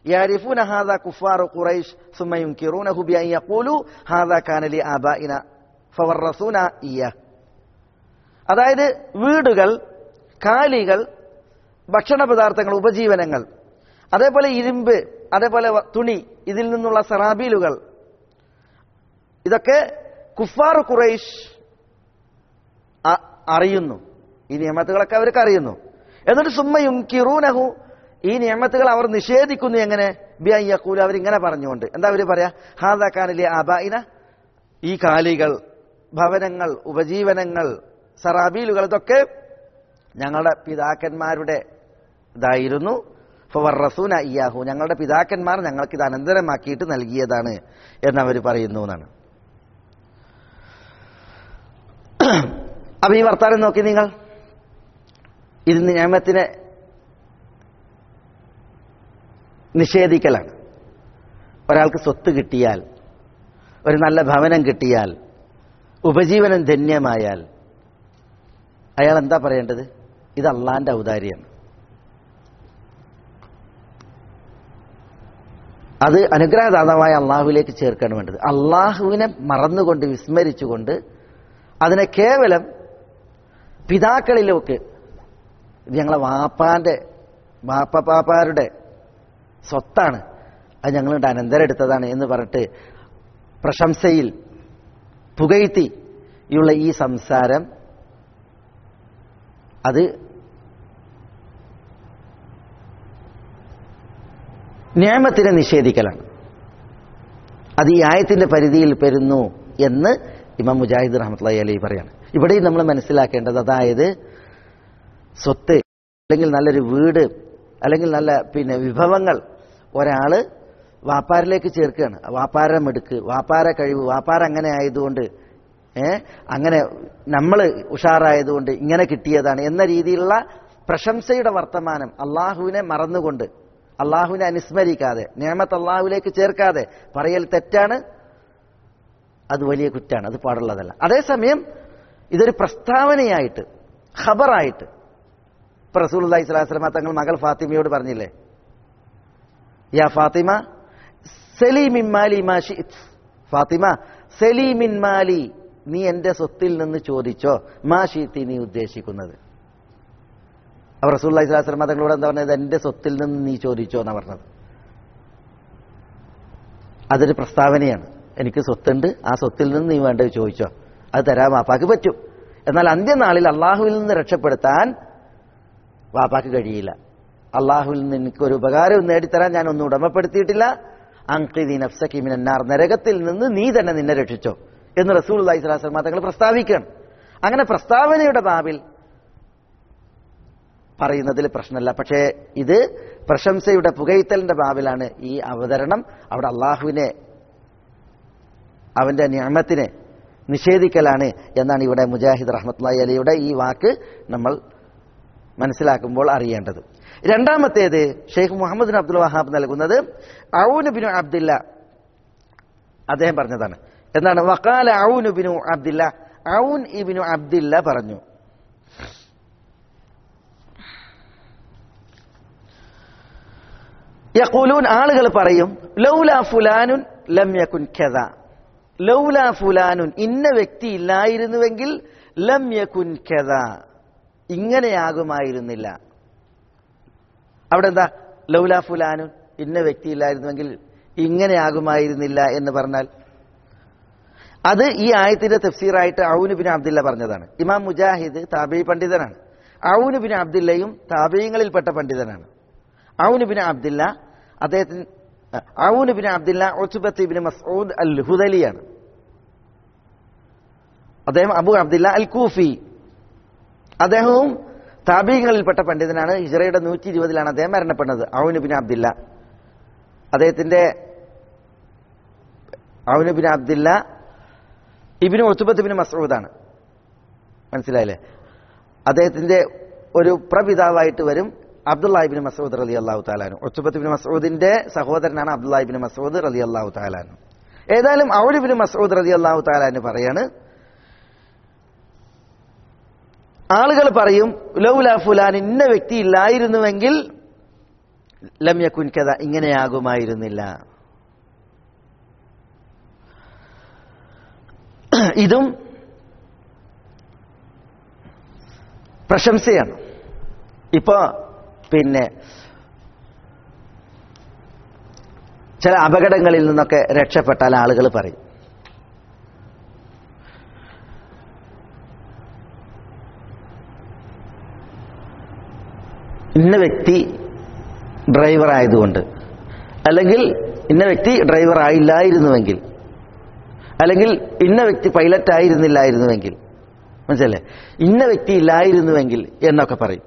يعرفون هذا كفار قريش ثم ينكرونه بأن يقولوا هذا كان لآبائنا فورثونا إياه അതായത് വീടുകൾ കാലികൾ ഭക്ഷണ പദാർത്ഥങ്ങൾ ഉപജീവനങ്ങൾ അതേപോലെ ഇരുമ്പ് അതേപോലെ വ- തുണി ഇതിൽ നിന്നുള്ള സറാബീലുകൾ ഇതൊക്കെ കുഫാർ ഖുറൈഷ് അ- അറിയുന്നു ഈ നിയമത്തുകളൊക്കെ അവർക്ക് അറിയുന്നു എന്നിട്ട് സുമ്മയും കിറൂനഹു ഈ നിയമത്തുകൾ അവർ നിഷേധിക്കുന്നു എങ്ങനെ ബിയക്കൂല അവരിങ്ങനെ പറഞ്ഞുകൊണ്ട് എന്താ അവർ പറയാ ഹാദാക്കാനിലെ ആബായിന ഈ കാലികൾ ഭവനങ്ങൾ ഉപജീവനങ്ങൾ സറാബീലുകൾ ഇതൊക്കെ ഞങ്ങളുടെ പിതാക്കന്മാരുടെ ഇതായിരുന്നു ഫവർറസൂന ഇയാഹു ഞങ്ങളുടെ പിതാക്കന്മാർ ഞങ്ങൾക്ക് ഇത് അനന്തരമാക്കിയിട്ട് നൽകിയതാണ് എന്നവർ പറയുന്നു എന്നാണ് അപ്പൊ ഈ വർത്താനം നോക്കി നിങ്ങൾ ഇത് നിയമത്തിനെ നിഷേധിക്കലാണ് ഒരാൾക്ക് സ്വത്ത് കിട്ടിയാൽ ഒരു നല്ല ഭവനം കിട്ടിയാൽ ഉപജീവനം ധന്യമായാൽ അയാൾ എന്താ പറയേണ്ടത് ഇത് അള്ളാന്റെ ഔദാര്യമാണ് അത് അനുഗ്രഹദാതാവായ അള്ളാഹുവിലേക്ക് ചേർക്കാണ് വേണ്ടത് അള്ളാഹുവിനെ മറന്നുകൊണ്ട് വിസ്മരിച്ചുകൊണ്ട് അതിനെ കേവലം പിതാക്കളിലേക്ക് ഇത് ഞങ്ങളെ വാപ്പാന്റെ വാപ്പപ്പാപ്പാരുടെ സ്വത്താണ് അത് ഞങ്ങളുടെ അനന്തരം എടുത്തതാണ് എന്ന് പറഞ്ഞിട്ട് പ്രശംസയിൽ പുകഴ്ത്തി ഉള്ള ഈ സംസാരം അത് നിയമത്തിനെ നിഷേധിക്കലാണ് അത് ഈ ആയത്തിന്റെ പരിധിയിൽ പെരുന്നു എന്ന് ഇമാം മുജാഹിദ് റഹ്മത്തുള്ളി അലി പറയാണ് ഇവിടെയും നമ്മൾ മനസ്സിലാക്കേണ്ടത് അതായത് സ്വത്ത് അല്ലെങ്കിൽ നല്ലൊരു വീട് അല്ലെങ്കിൽ നല്ല പിന്നെ വിഭവങ്ങൾ ഒരാള് വാപ്പാരിലേക്ക് ചേർക്കുകയാണ് വാപ്പാര മെടുക്ക് വാപ്പാര കഴിവ് വാപ്പാര അങ്ങനെ ആയതുകൊണ്ട് ഏ അങ്ങനെ നമ്മൾ ഉഷാറായതുകൊണ്ട് ഇങ്ങനെ കിട്ടിയതാണ് എന്ന രീതിയിലുള്ള പ്രശംസയുടെ വർത്തമാനം അള്ളാഹുവിനെ മറന്നുകൊണ്ട് അള്ളാഹുവിനെ അനുസ്മരിക്കാതെ നിയമത്ത് അള്ളാഹുവിലേക്ക് ചേർക്കാതെ പറയൽ തെറ്റാണ് അത് വലിയ കുറ്റാണ് അത് പാടുള്ളതല്ല അതേസമയം ഇതൊരു പ്രസ്താവനയായിട്ട് ഖബറായിട്ട് ഇപ്പൊ റസൂൽ അള്ളഹി സ്വലാസ്ലമ തങ്ങൾ മകൾ ഫാത്തിമയോട് പറഞ്ഞില്ലേ യാ ഫാത്തിമ സലീമിൻ മാലി മാ ഷിഇത്. ഫാത്തിമ സലീമിൻ മാലി നീ എന്റെ സ്വത്തിൽ നിന്ന് ചോദിച്ചോ മാ ഷീത്തി നീ ഉദ്ദേശിക്കുന്നത് അവർ റസൂൽ അള്ളഹി സ്വലാസ്ലമ തങ്ങളോട് എന്താ പറഞ്ഞത് എന്റെ സ്വത്തിൽ നിന്ന് നീ ചോദിച്ചോ എന്നാ പറഞ്ഞത് അതൊരു പ്രസ്താവനയാണ് എനിക്ക് സ്വത്തുണ്ട് ആ സ്വത്തിൽ നിന്ന് നീ വേണ്ടത് ചോദിച്ചോ അത് തരാൻ വാപ്പാക്ക് പറ്റും എന്നാൽ അന്ത്യനാളിൽ അള്ളാഹുവിൽ നിന്ന് രക്ഷപ്പെടുത്താൻ വാപ്പാക്ക് കഴിയില്ല അള്ളാഹുവിൽ നിന്ന് എനിക്ക് ഒരു ഉപകാരവും നേടിത്തരാൻ ഞാൻ ഒന്നും ഉടമപ്പെടുത്തിയിട്ടില്ല അങ്കിദി നഫ്സക്കി മിനന്നാർ നരകത്തിൽ നിന്ന് നീ തന്നെ നിന്നെ രക്ഷിച്ചോ എന്ന് റസൂൽ അള്ളഹി സ്വലാസ്ലമ തങ്ങൾ പ്രസ്താവിക്കുകയാണ് അങ്ങനെ പ്രസ്താവനയുടെ ബാബിൽ പറയുന്നതിൽ പ്രശ്നമല്ല പക്ഷേ ഇത് പ്രശംസയുടെ പുകയ്ത്തലിന്റെ ബാബിലാണ് ഈ അവതരണം അവിടെ അള്ളാഹുവിനെ അവന്റെ നിയമത്തിനെ നിഷേധിക്കലാണ് എന്നാണ് ഇവിടെ മുജാഹിദ് റഹ്മത്ലായി അലിയുടെ ഈ വാക്ക് നമ്മൾ മനസ്സിലാക്കുമ്പോൾ അറിയേണ്ടത് രണ്ടാമത്തേത് Sheikh Muhammad bin Abdul Wahhab നൽകുന്നത് ഔന് ബിനു അബ്ദില്ല അദ്ദേഹം പറഞ്ഞതാണ് എന്താണ് വക്കാല Awn bin Abdillah Awn ibn Abdillah പറഞ്ഞു യഖൂലൂൻ ആളുകൾ പറയും ലൗല ഫുലാനുൻ ലം യകുൻ കഥ ലൗല ഫുലാനുൻ ഇന്ന വ്യക്തി ഇല്ലായിരുന്നുവെങ്കിൽ ലം യകുൻ കഥ ഇങ്ങനെയാകുമായിരുന്നില്ല അവിടെ എന്താ ലൗല ഫുലാനുൻ ഇന്ന വ്യക്തി ഇല്ലായിരുന്നുവെങ്കിൽ ഇങ്ങനെയാകുമായിരുന്നില്ല എന്ന് പറഞ്ഞാൽ അത് ഈ ആയത്തിന്റെ തഫ്സീറായിട്ട് ഔന് ബിൻ അബ്ദില്ല പറഞ്ഞതാണ് ഇമാം മുജാഹിദ് താബി പണ്ഡിതനാണ് ഔന് ബിൻ അബ്ദില്ലയും താബീങ്ങളിൽപ്പെട്ട പണ്ഡിതനാണ് ഔന് ബിൻ അബ്ദില്ല അദ്ദേഹത്തിന് ഔന് ബിൻ അബ്ദില്ല ഒച്ചുബത്ത് ബിൻ മസ്ഊദ് അൽ ഹുദലിയാണ് അദ്ദേഹം അബു അബ്ദില്ല അൽ കൂഫി അദ്ദേഹവും താബീങ്ങളിൽപ്പെട്ട പണ്ഡിതനാണ് ഹിജറയുടെ നൂറ്റി ഇരുപതിലാണ് അദ്ദേഹം മരണപ്പെടുന്നത് ഔന് ബിൻ അബ്ദില്ല അദ്ദേഹത്തിന്റെ Awn bin Abdillah ibn Utbah bin മസൂദാണ് മനസ്സിലായില്ലേ അദ്ദേഹത്തിന്റെ ഒരു പ്രപിതാവായിട്ട് വരും അബ്ദുല്ലാഹിബിൻ മസൂദ് റലി അള്ളാഹു താലാനു ഒത്തുബത്ത് ബിൻ മസൂദിന്റെ സഹോദരനാണ് അബ്ദുല്ലാഹിബിൻ മസൂദ് റലി അള്ളാഹു താലാനു ഏതായാലും ഔലിബിൻ മസൂദ് റലി അള്ളാഹു താലാന് പറയാണ് ആളുകൾ പറയും ലൗല ഫുലാൻ ഇന്ന വ്യക്തി ഇല്ലായിരുന്നുവെങ്കിൽ ലമ്യക്കുൻ കഥ ഇങ്ങനെയാകുമായിരുന്നില്ല ഇതും പ്രശംസയാണ് ഇപ്പോ പിന്നെ ചില അപകടങ്ങളിൽ നിന്നൊക്കെ രക്ഷപ്പെട്ടാൽ ആളുകൾ പറയും ഇന്ന വ്യക്തി ഡ്രൈവർ ആയതുകൊണ്ട് അല്ലെങ്കിൽ ഇന്ന വ്യക്തി ഡ്രൈവർ ആയില്ലായിരുന്നുവെങ്കിൽ അല്ലെങ്കിൽ ഇന്ന വ്യക്തി പൈലറ്റ് ആയിരുന്നില്ലായിരുന്നുവെങ്കിൽ മനസ്സിലല്ലേ ഇന്ന വ്യക്തി ഇല്ലായിരുന്നുവെങ്കിൽ എന്നൊക്കെ പറയും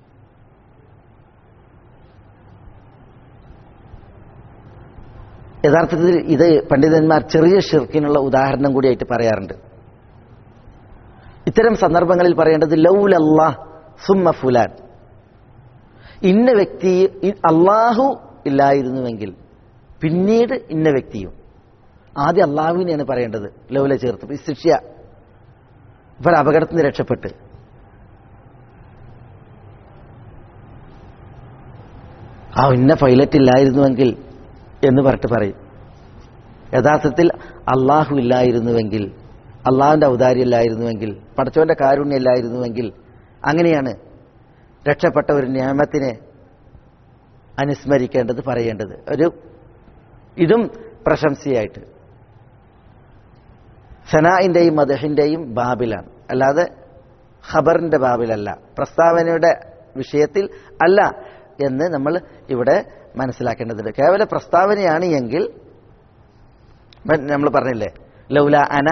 യഥാർത്ഥത്തിൽ ഇത് പണ്ഡിതന്മാർ ചെറിയ ഷിർക്കിനുള്ള ഉദാഹരണം കൂടിയായിട്ട് പറയാറുണ്ട് ഇത്തരം സന്ദർഭങ്ങളിൽ പറയേണ്ടത് ലൗലല്ലാ സുമ്മ ഫുലാൻ ഇന്ന വ്യക്തി അള്ളാഹു ഇല്ലായിരുന്നുവെങ്കിൽ പിന്നീട് ഇന്ന വ്യക്തിയും ആദ്യം അള്ളാഹുവിനെയാണ് പറയേണ്ടത് ലൗല ചേർത്ത് ശിക്ഷ ഇപ്പോൾ അപകടത്തിൽ നിന്ന് രക്ഷപ്പെട്ട് ആ ഇന്ന പൈലറ്റ് ഇല്ലായിരുന്നുവെങ്കിൽ എന്ന് പറഞ്ഞിട്ട് പറയും യഥാർത്ഥത്തിൽ അള്ളാഹു ഇല്ലായിരുന്നുവെങ്കിൽ അള്ളാഹുവിന്റെ ഔദാര്യം ഇല്ലായിരുന്നുവെങ്കിൽ പടച്ചവന്റെ കാരുണ്യം ഇല്ലായിരുന്നുവെങ്കിൽ അങ്ങനെയാണ് രക്ഷപ്പെട്ട ഒരു നിയമത്തിനെ അനുസ്മരിക്കേണ്ടത് പറയേണ്ടത് ഒരു ഇതും പ്രശംസയായിട്ട് സനായിന്റെയും മദഹിന്റെയും ബാബിലാണ് അല്ലാതെ ഖബറിന്റെ ബാബിലല്ല പ്രസ്താവനയുടെ വിഷയത്തിൽ അല്ല എന്ന് നമ്മൾ ഇവിടെ മനസ്സിലാക്കേണ്ടതുണ്ട് കേവല പ്രസ്താവനയാണ് എങ്കിൽ നമ്മൾ പറഞ്ഞില്ലേ ലൗല അന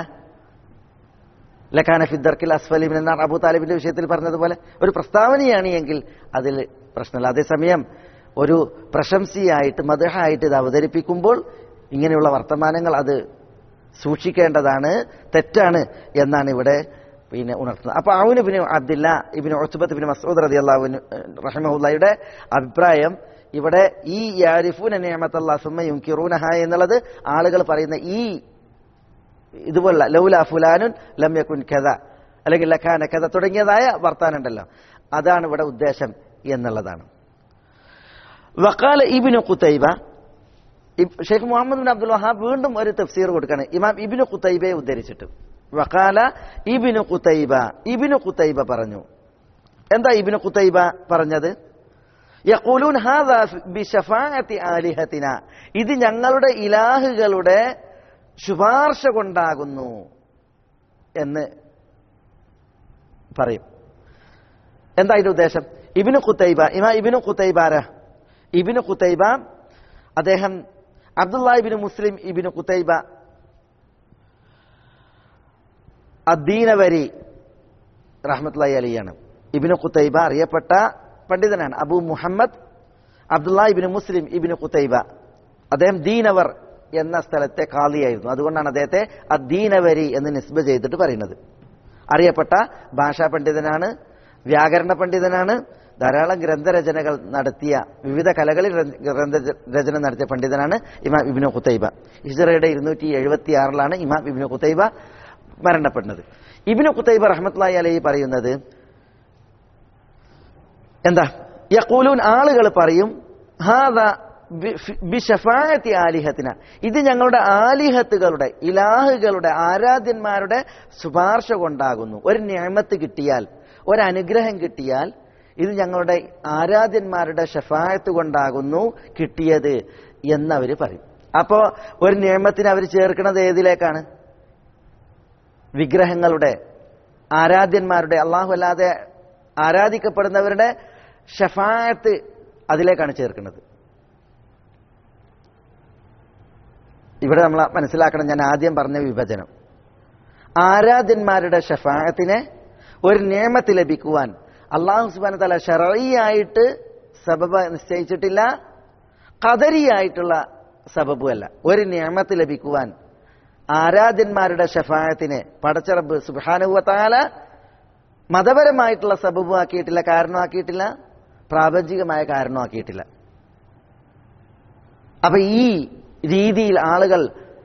ലഖാന ഫിദ്ദർക്കിൽ അസ്ഫലിമിൻ എന്നാണ് അബൂ താലിബിന്റെ വിഷയത്തിൽ പറഞ്ഞതുപോലെ ഒരു പ്രസ്താവനയാണ് എങ്കിൽ അതിൽ പ്രശ്നമില്ല അതേസമയം ഒരു പ്രശംസയായിട്ട് മതഹായിട്ട് ഇത് അവതരിപ്പിക്കുമ്പോൾ ഇങ്ങനെയുള്ള വർത്തമാനങ്ങൾ അത് സൂക്ഷിക്കേണ്ടതാണ് തെറ്റാണ് എന്നാണ് ഇവിടെ പിന്നെ ഉണർത്തുന്നത് അപ്പൊ അവന് പിന്നെ അബ്ദില്ല ഇബിന് ഒച്ചുബത്ത് പിന്നെ മസൂദ് റതി അള്ളാഹുവിന് റഹമുല്ലയുടെ അഭിപ്രായം ഇവിടെ ഈ യാരിഫൂൻ നിയമത്തല്ലാ സുമ്മ യുംകിറൂനഹ എന്നുള്ളത് ആളുകൾ പറയുന്ന ഈ ഇതുപോലുള്ള ലൗല ഫുലാനുൻ ലമ്യക്കുൻ കഥ അല്ലെങ്കിൽ ലഖാന കഥ തുടങ്ങിയതായ വർത്താനുണ്ടല്ലോ അതാണ് ഇവിടെ ഉദ്ദേശം എന്നുള്ളതാണ് വക്കാല ibn Qutaybah Sheikh Muhammad bin Abdul Wahhab വീണ്ടും ഒരു തഫ്സീർ കൊടുക്കാണ് ഇമാം ഇബിനു കുത്തൈബയെ ഉദ്ധരിച്ചിട്ട് വക്കാല ഇബിനു കുത്തൈബ ഇബിനു കുത്തൈബ പറഞ്ഞു എന്താ ഇബിനു കുത്തൈബ പറഞ്ഞത് യഖൂലൂൻ ഹാദാ ബിശഫാഅത്തി ആലിഹത്തിന ഇത് ഞങ്ങളുടെ ഇലാഹുകളുടെ ശുപാർശ കൊണ്ടാകുന്നു എന്ന് പറയും എന്താ ഇതിന്റെ ഉദ്ദേശം ഇബിനു കുത്തൈബ ഇമാ ഇബിനു കുത്തൈബാര ഇബിനു കുത്തൈബ അദ്ദേഹം അബ്ദുല്ലാഹിബിന് മുസ്ലിം ഇബിന് കുത്തൈബ അദ്ദീനവരി റഹ്മത്തുല്ലാഹി അലിയാണ് ഇബിന് കുത്തൈബ അറിയപ്പെട്ട പണ്ഡിതനാണ് അബു മുഹമ്മദ് അബ്ദുല്ലാഹിബിന് മുസ്ലിം ഇബിന് കുത്തൈബ അദ്ദേഹം ദീനവർ എന്ന സ്ഥലത്തെ കാളിയായിരുന്നു അതുകൊണ്ടാണ് അദ്ദേഹത്തെ അദ്ദീനവരി എന്ന് നിസ്ബ ചെയ്തിട്ട് പറയുന്നത് അറിയപ്പെട്ട ഭാഷാ പണ്ഡിതനാണ് വ്യാകരണ പണ്ഡിതനാണ് ധാരാളം ഗ്രന്ഥരചനകൾ നടത്തിയ വിവിധ കലകളിൽ ഗ്രന്ഥരചന നടത്തിയ പണ്ഡിതനാണ് ഇമാം ഇബിനു കുത്തൈബ ഹിജറയുടെ ഇരുന്നൂറ്റി എഴുപത്തി ആറിലാണ് ഇമാം ഇബിനു കുത്തൈബ മരണപ്പെടുന്നത് ഇബിനു കുത്തൈബ റഹ്മത്ലായി അലൈ പറയുന്നത് എന്താ യക്കൂലൂൻ ആളുകൾ പറയും ഹാദ ബിഷഫായത്തി ആലിഹത്തിന ഇത് ഞങ്ങളുടെ ആലിഹത്തുകളുടെ ഇലാഹുകളുടെ ആരാധ്യന്മാരുടെ ശുപാർശ കൊണ്ടാകുന്നു ഒരു ഞാമത്ത് കിട്ടിയാൽ ഒരനുഗ്രഹം കിട്ടിയാൽ ഇത് ഞങ്ങളുടെ ആരാധ്യന്മാരുടെ ഷഫായത്ത് കൊണ്ടാകുന്നു കിട്ടിയത് എന്നവർ പറയും അപ്പോ ഒരു നിയമത്തിന് അവർ ചേർക്കുന്നത് ഏതിലേക്കാണ് വിഗ്രഹങ്ങളുടെ ആരാധ്യന്മാരുടെ അള്ളാഹു അല്ലാതെ ആരാധിക്കപ്പെടുന്നവരുടെ ഷഫായത്ത് അതിലേക്കാണ് ചേർക്കുന്നത് ഇവിടെ നമ്മൾ മനസ്സിലാക്കണം ഞാൻ ആദ്യം പറഞ്ഞ വിഭജനം ആരാധ്യന്മാരുടെ ഷഫായത്തിനെ ഒരു നിയമത്ത് ലഭിക്കുവാൻ അള്ളാഹു സുബാന തല ഷറയിയായിട്ട് സബബ് നിശ്ചയിച്ചിട്ടില്ല കദരിയായിട്ടുള്ള സബബുമല്ല ഒരു നിയമത്ത് ലഭിക്കുവാൻ ആരാധ്യന്മാരുടെ ഷഫായത്തിനെ പടച്ചറബ് സുബാനുവത്താല മതപരമായിട്ടുള്ള സബബുമാക്കിയിട്ടില്ല കാരണമാക്കിയിട്ടില്ല പ്രാപഞ്ചികമായ കാരണമാക്കിയിട്ടില്ല അപ്പൊ ഈ രീതിയിൽ ആളുകൾ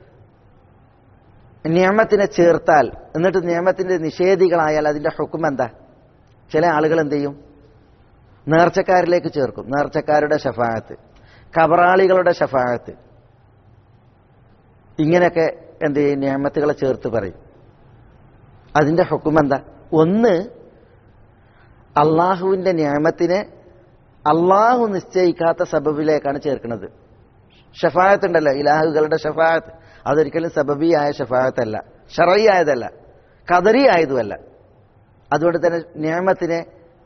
നിയമത്തിനെ ചേർത്താൽ എന്നിട്ട് നിയമത്തിന്റെ നിഷേധികളായാൽ അതിന്റെ ഹുക്കും എന്താ ചില ആളുകൾ എന്ത് ചെയ്യും നേർച്ചക്കാരിലേക്ക് ചേർക്കും നേർച്ചക്കാരുടെ ഷഫായത്ത് കബറാളികളുടെ ഷഫായത്ത് ഇങ്ങനെയൊക്കെ എന്ത് ചെയ്യും നിയമത്തുകളെ ചേർത്ത് പറയും അതിന്റെ ഹുക്കും എന്താ ഒന്ന് അള്ളാഹുവിന്റെ നിയമത്തിനെ അള്ളാഹു നിശ്ചയിക്കാത്ത സബബിലേക്കാണ് ചേർക്കുന്നത് ഷഫായത്ത് ഉണ്ടല്ലോ ഇലാഹുകളുടെ ഷഫായത്ത് അതൊരിക്കലും സബബിയായ ഷഫായത്തല്ല ഷറയായതല്ല കദറി ആയതുമല്ല അതുകൊണ്ട് തന്നെ നിയമത്തിനെ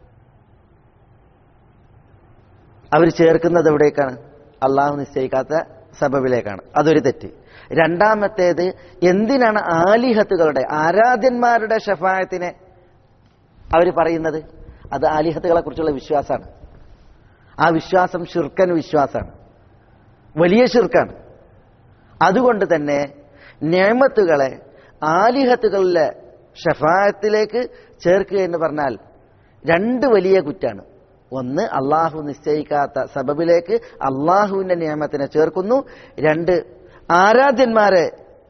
അവർ ചേർക്കുന്നത് എവിടേക്കാണ് അള്ളാഹു നിശ്ചയിക്കാത്ത സബബിലേക്കാണ് അതൊരു തെറ്റ് രണ്ടാമത്തേത് എന്തിനാണ് ആലിഹത്തുകളുടെ ആരാധ്യന്മാരുടെ ഷഫായത്തിനെ അവർ പറയുന്നത് അത് ആലിഹത്തുകളെ കുറിച്ചുള്ള വിശ്വാസമാണ് ആ വിശ്വാസം ഷിർക്കൻ വിശ്വാസമാണ് വലിയ ഷിർക്കാണ് അതുകൊണ്ട് തന്നെ നിയമത്തുകളെ ആലിഹത്തുകളിലെ ഷഫായത്തിലേക്ക് ചേർക്കുക എന്ന് പറഞ്ഞാൽ രണ്ട് വലിയ കുറ്റാണ് ഒന്ന് അള്ളാഹു നിശ്ചയിക്കാത്ത സബബിലേക്ക് അള്ളാഹുവിന്റെ നിയമത്തിനെ ചേർക്കുന്നു രണ്ട് ആരാധ്യന്മാരെ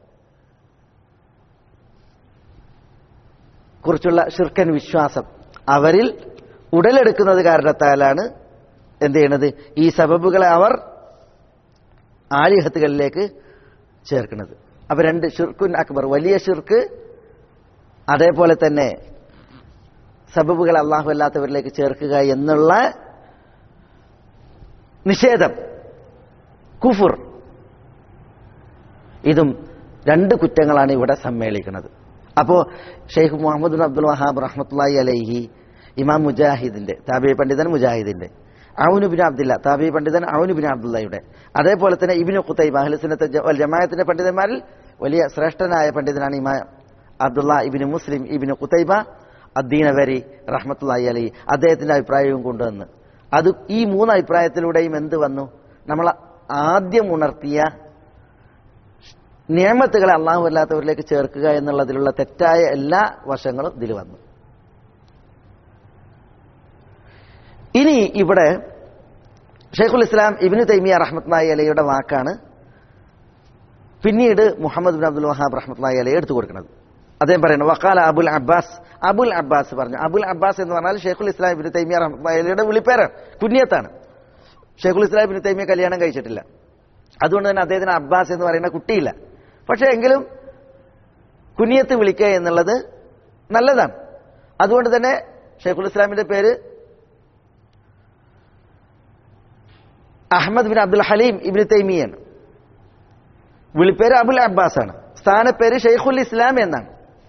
കുറിച്ചുള്ള ഷിർക്കൻ വിശ്വാസം അവരിൽ ഉടലെടുക്കുന്നത് കാരണത്താലാണ് എന്ത് ചെയ്യണത് ഈ സബബുകളെ അവർ ആലിഹത്തുകളിലേക്ക് ചേർക്കുന്നത് അപ്പൊ രണ്ട് ഷിർക്കുൻ അക്ബർ വലിയ ഷിർക്ക് അതേപോലെ തന്നെ സബബുകൾ അള്ളാഹു അല്ലാത്തവരിലേക്ക് ചേർക്കുക എന്നുള്ള നിഷേധം കുഫുർ ഇതും രണ്ട് കുറ്റങ്ങളാണ് ഇവിടെ സമ്മേളിക്കുന്നത് അപ്പോ Sheikh Muhammad bin Abdul Wahhab റഹ്മത്തുള്ളാഹി അലൈഹി ഇമാം മുജാഹിദിന്റെ താബി പണ്ഡിതൻ മുജാഹിദിന്റെ ഔനുബിൻ അബ്ദുല്ല താബി പണ്ഡിതൻ ഔനുബിൻ അബ്ദുള്ളയുടെ അതേപോലെ തന്നെ ഇബിന് ഖുത്തൈബ് അഹ്ലുസുന്നത്തെ ജമാഅത്തിന്റെ പണ്ഡിതന്മാരിൽ വലിയ ശ്രേഷ്ഠനായ പണ്ഡിതനാണ് ഇമാം അബ്ദുള്ള ഇബിന് മുസ്ലിം ഇബിന് ഖുത്തൈബ അദ്ദീനവരി റഹ്മത്തുള്ളാഹി അലൈ അദ്ദേഹത്തിന്റെ അഭിപ്രായവും കൊണ്ടുവന്ന് അത് ഈ മൂന്ന് അഭിപ്രായത്തിലൂടെയും എന്ത് വന്നു നമ്മൾ ആദ്യം ഉണർത്തിയ നിയമത്തുകളെ അള്ളാഹു അല്ലാത്തവരിലേക്ക് ചേർക്കുക എന്നുള്ളതിലുള്ള തെറ്റായ എല്ലാ വശങ്ങളും ഇതിൽ വന്നു ഇനി ഇവിടെ ഷെയ്ഖുൽ ഇസ്ലാം ഇബിനു തൈമിയ റഹ്മത്ലായി അലയുടെ വാക്കാണ് പിന്നീട് മുഹമ്മദ് ബിൻ അബ്ദുൽ വഹാബ് റഹ്മത്ലായി അലയെ എടുത്തു കൊടുക്കുന്നത് അദ്ദേഹം പറയുന്നു വക്കാല അബുൽ അബ്ബാസ് അബുൽ അബ്ബാസ് പറഞ്ഞു അബുൽ അബ്ബാസ് എന്ന് പറഞ്ഞാൽ ഷെയ്ഖുൽ ഇസ്ലാം ഇബിന് തൈമിയ റഹ്മത്ലായി അലയുടെ വിളിപ്പേരാണ് കുഞ്ഞത്താണ് ഷെയ്ഖുൽ ഇസ്ലാം ഇബിന് തൈമിയ കല്യാണം കഴിച്ചിട്ടില്ല അതുകൊണ്ട് തന്നെ അദ്ദേഹത്തിന് അബ്ബാസ് എന്ന് പറയുന്ന കുട്ടിയില്ല പക്ഷെ എങ്കിലും കുനിയത്ത് വിളിക്കുക എന്നുള്ളത് നല്ലതാണ് അതുകൊണ്ട് തന്നെ ഷെയ്ഖുൽ ഇസ്ലാമിന്റെ പേര് Ahmad bin Abdul Halim ibn തൈമിയാണ് വിളിപ്പേര് അബുൽ അബ്ബാസ് ആണ് സ്ഥാനപ്പേര് ഷെയ്ഖുൽ ഇസ്ലാം എന്നാണ്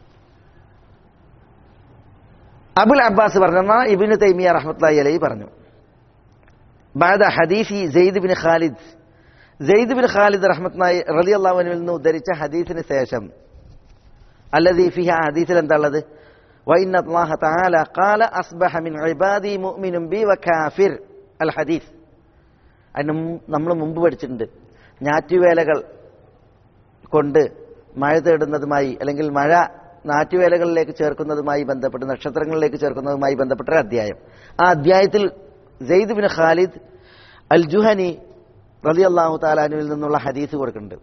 അബുൽ അബ്ബാസ് പറഞ്ഞ ഇബിന് തൈമിയ റഹ്മത്ലായി അലൈ പറഞ്ഞു ബാദ ഹദീഫി Zaid bin Khalid Zaid bin Khalid റഹ്മത്ലായി റലി അള്ളാഹുവിനിൽ നിന്ന് ഉദ്ധരിച്ച ഹദീസിന് ശേഷം അല്ലദീ ഫിഹ ഹദീസിൽ എന്താ ഉള്ളത് وإن الله تعالى قال أصبح من عبادي مؤمن بي وكافر الحديث അതിന് നമ്മൾ മുമ്പ് പഠിച്ചിട്ടുണ്ട് ഞാറ്റുവേലകൾ കൊണ്ട് മഴ തേടുന്നതുമായി അല്ലെങ്കിൽ മഴ നാറ്റുവേലകളിലേക്ക് ചേർക്കുന്നതുമായി ബന്ധപ്പെട്ട് നക്ഷത്രങ്ങളിലേക്ക് ചേർക്കുന്നതുമായി ബന്ധപ്പെട്ട ഒരു അധ്യായം ആ അധ്യായത്തിൽ Zaid bin Khalid al Juhani റലി അള്ളാഹു താലാനുവിൽ നിന്നുള്ള ഹദീസ് കൊടുക്കുന്നുണ്ട്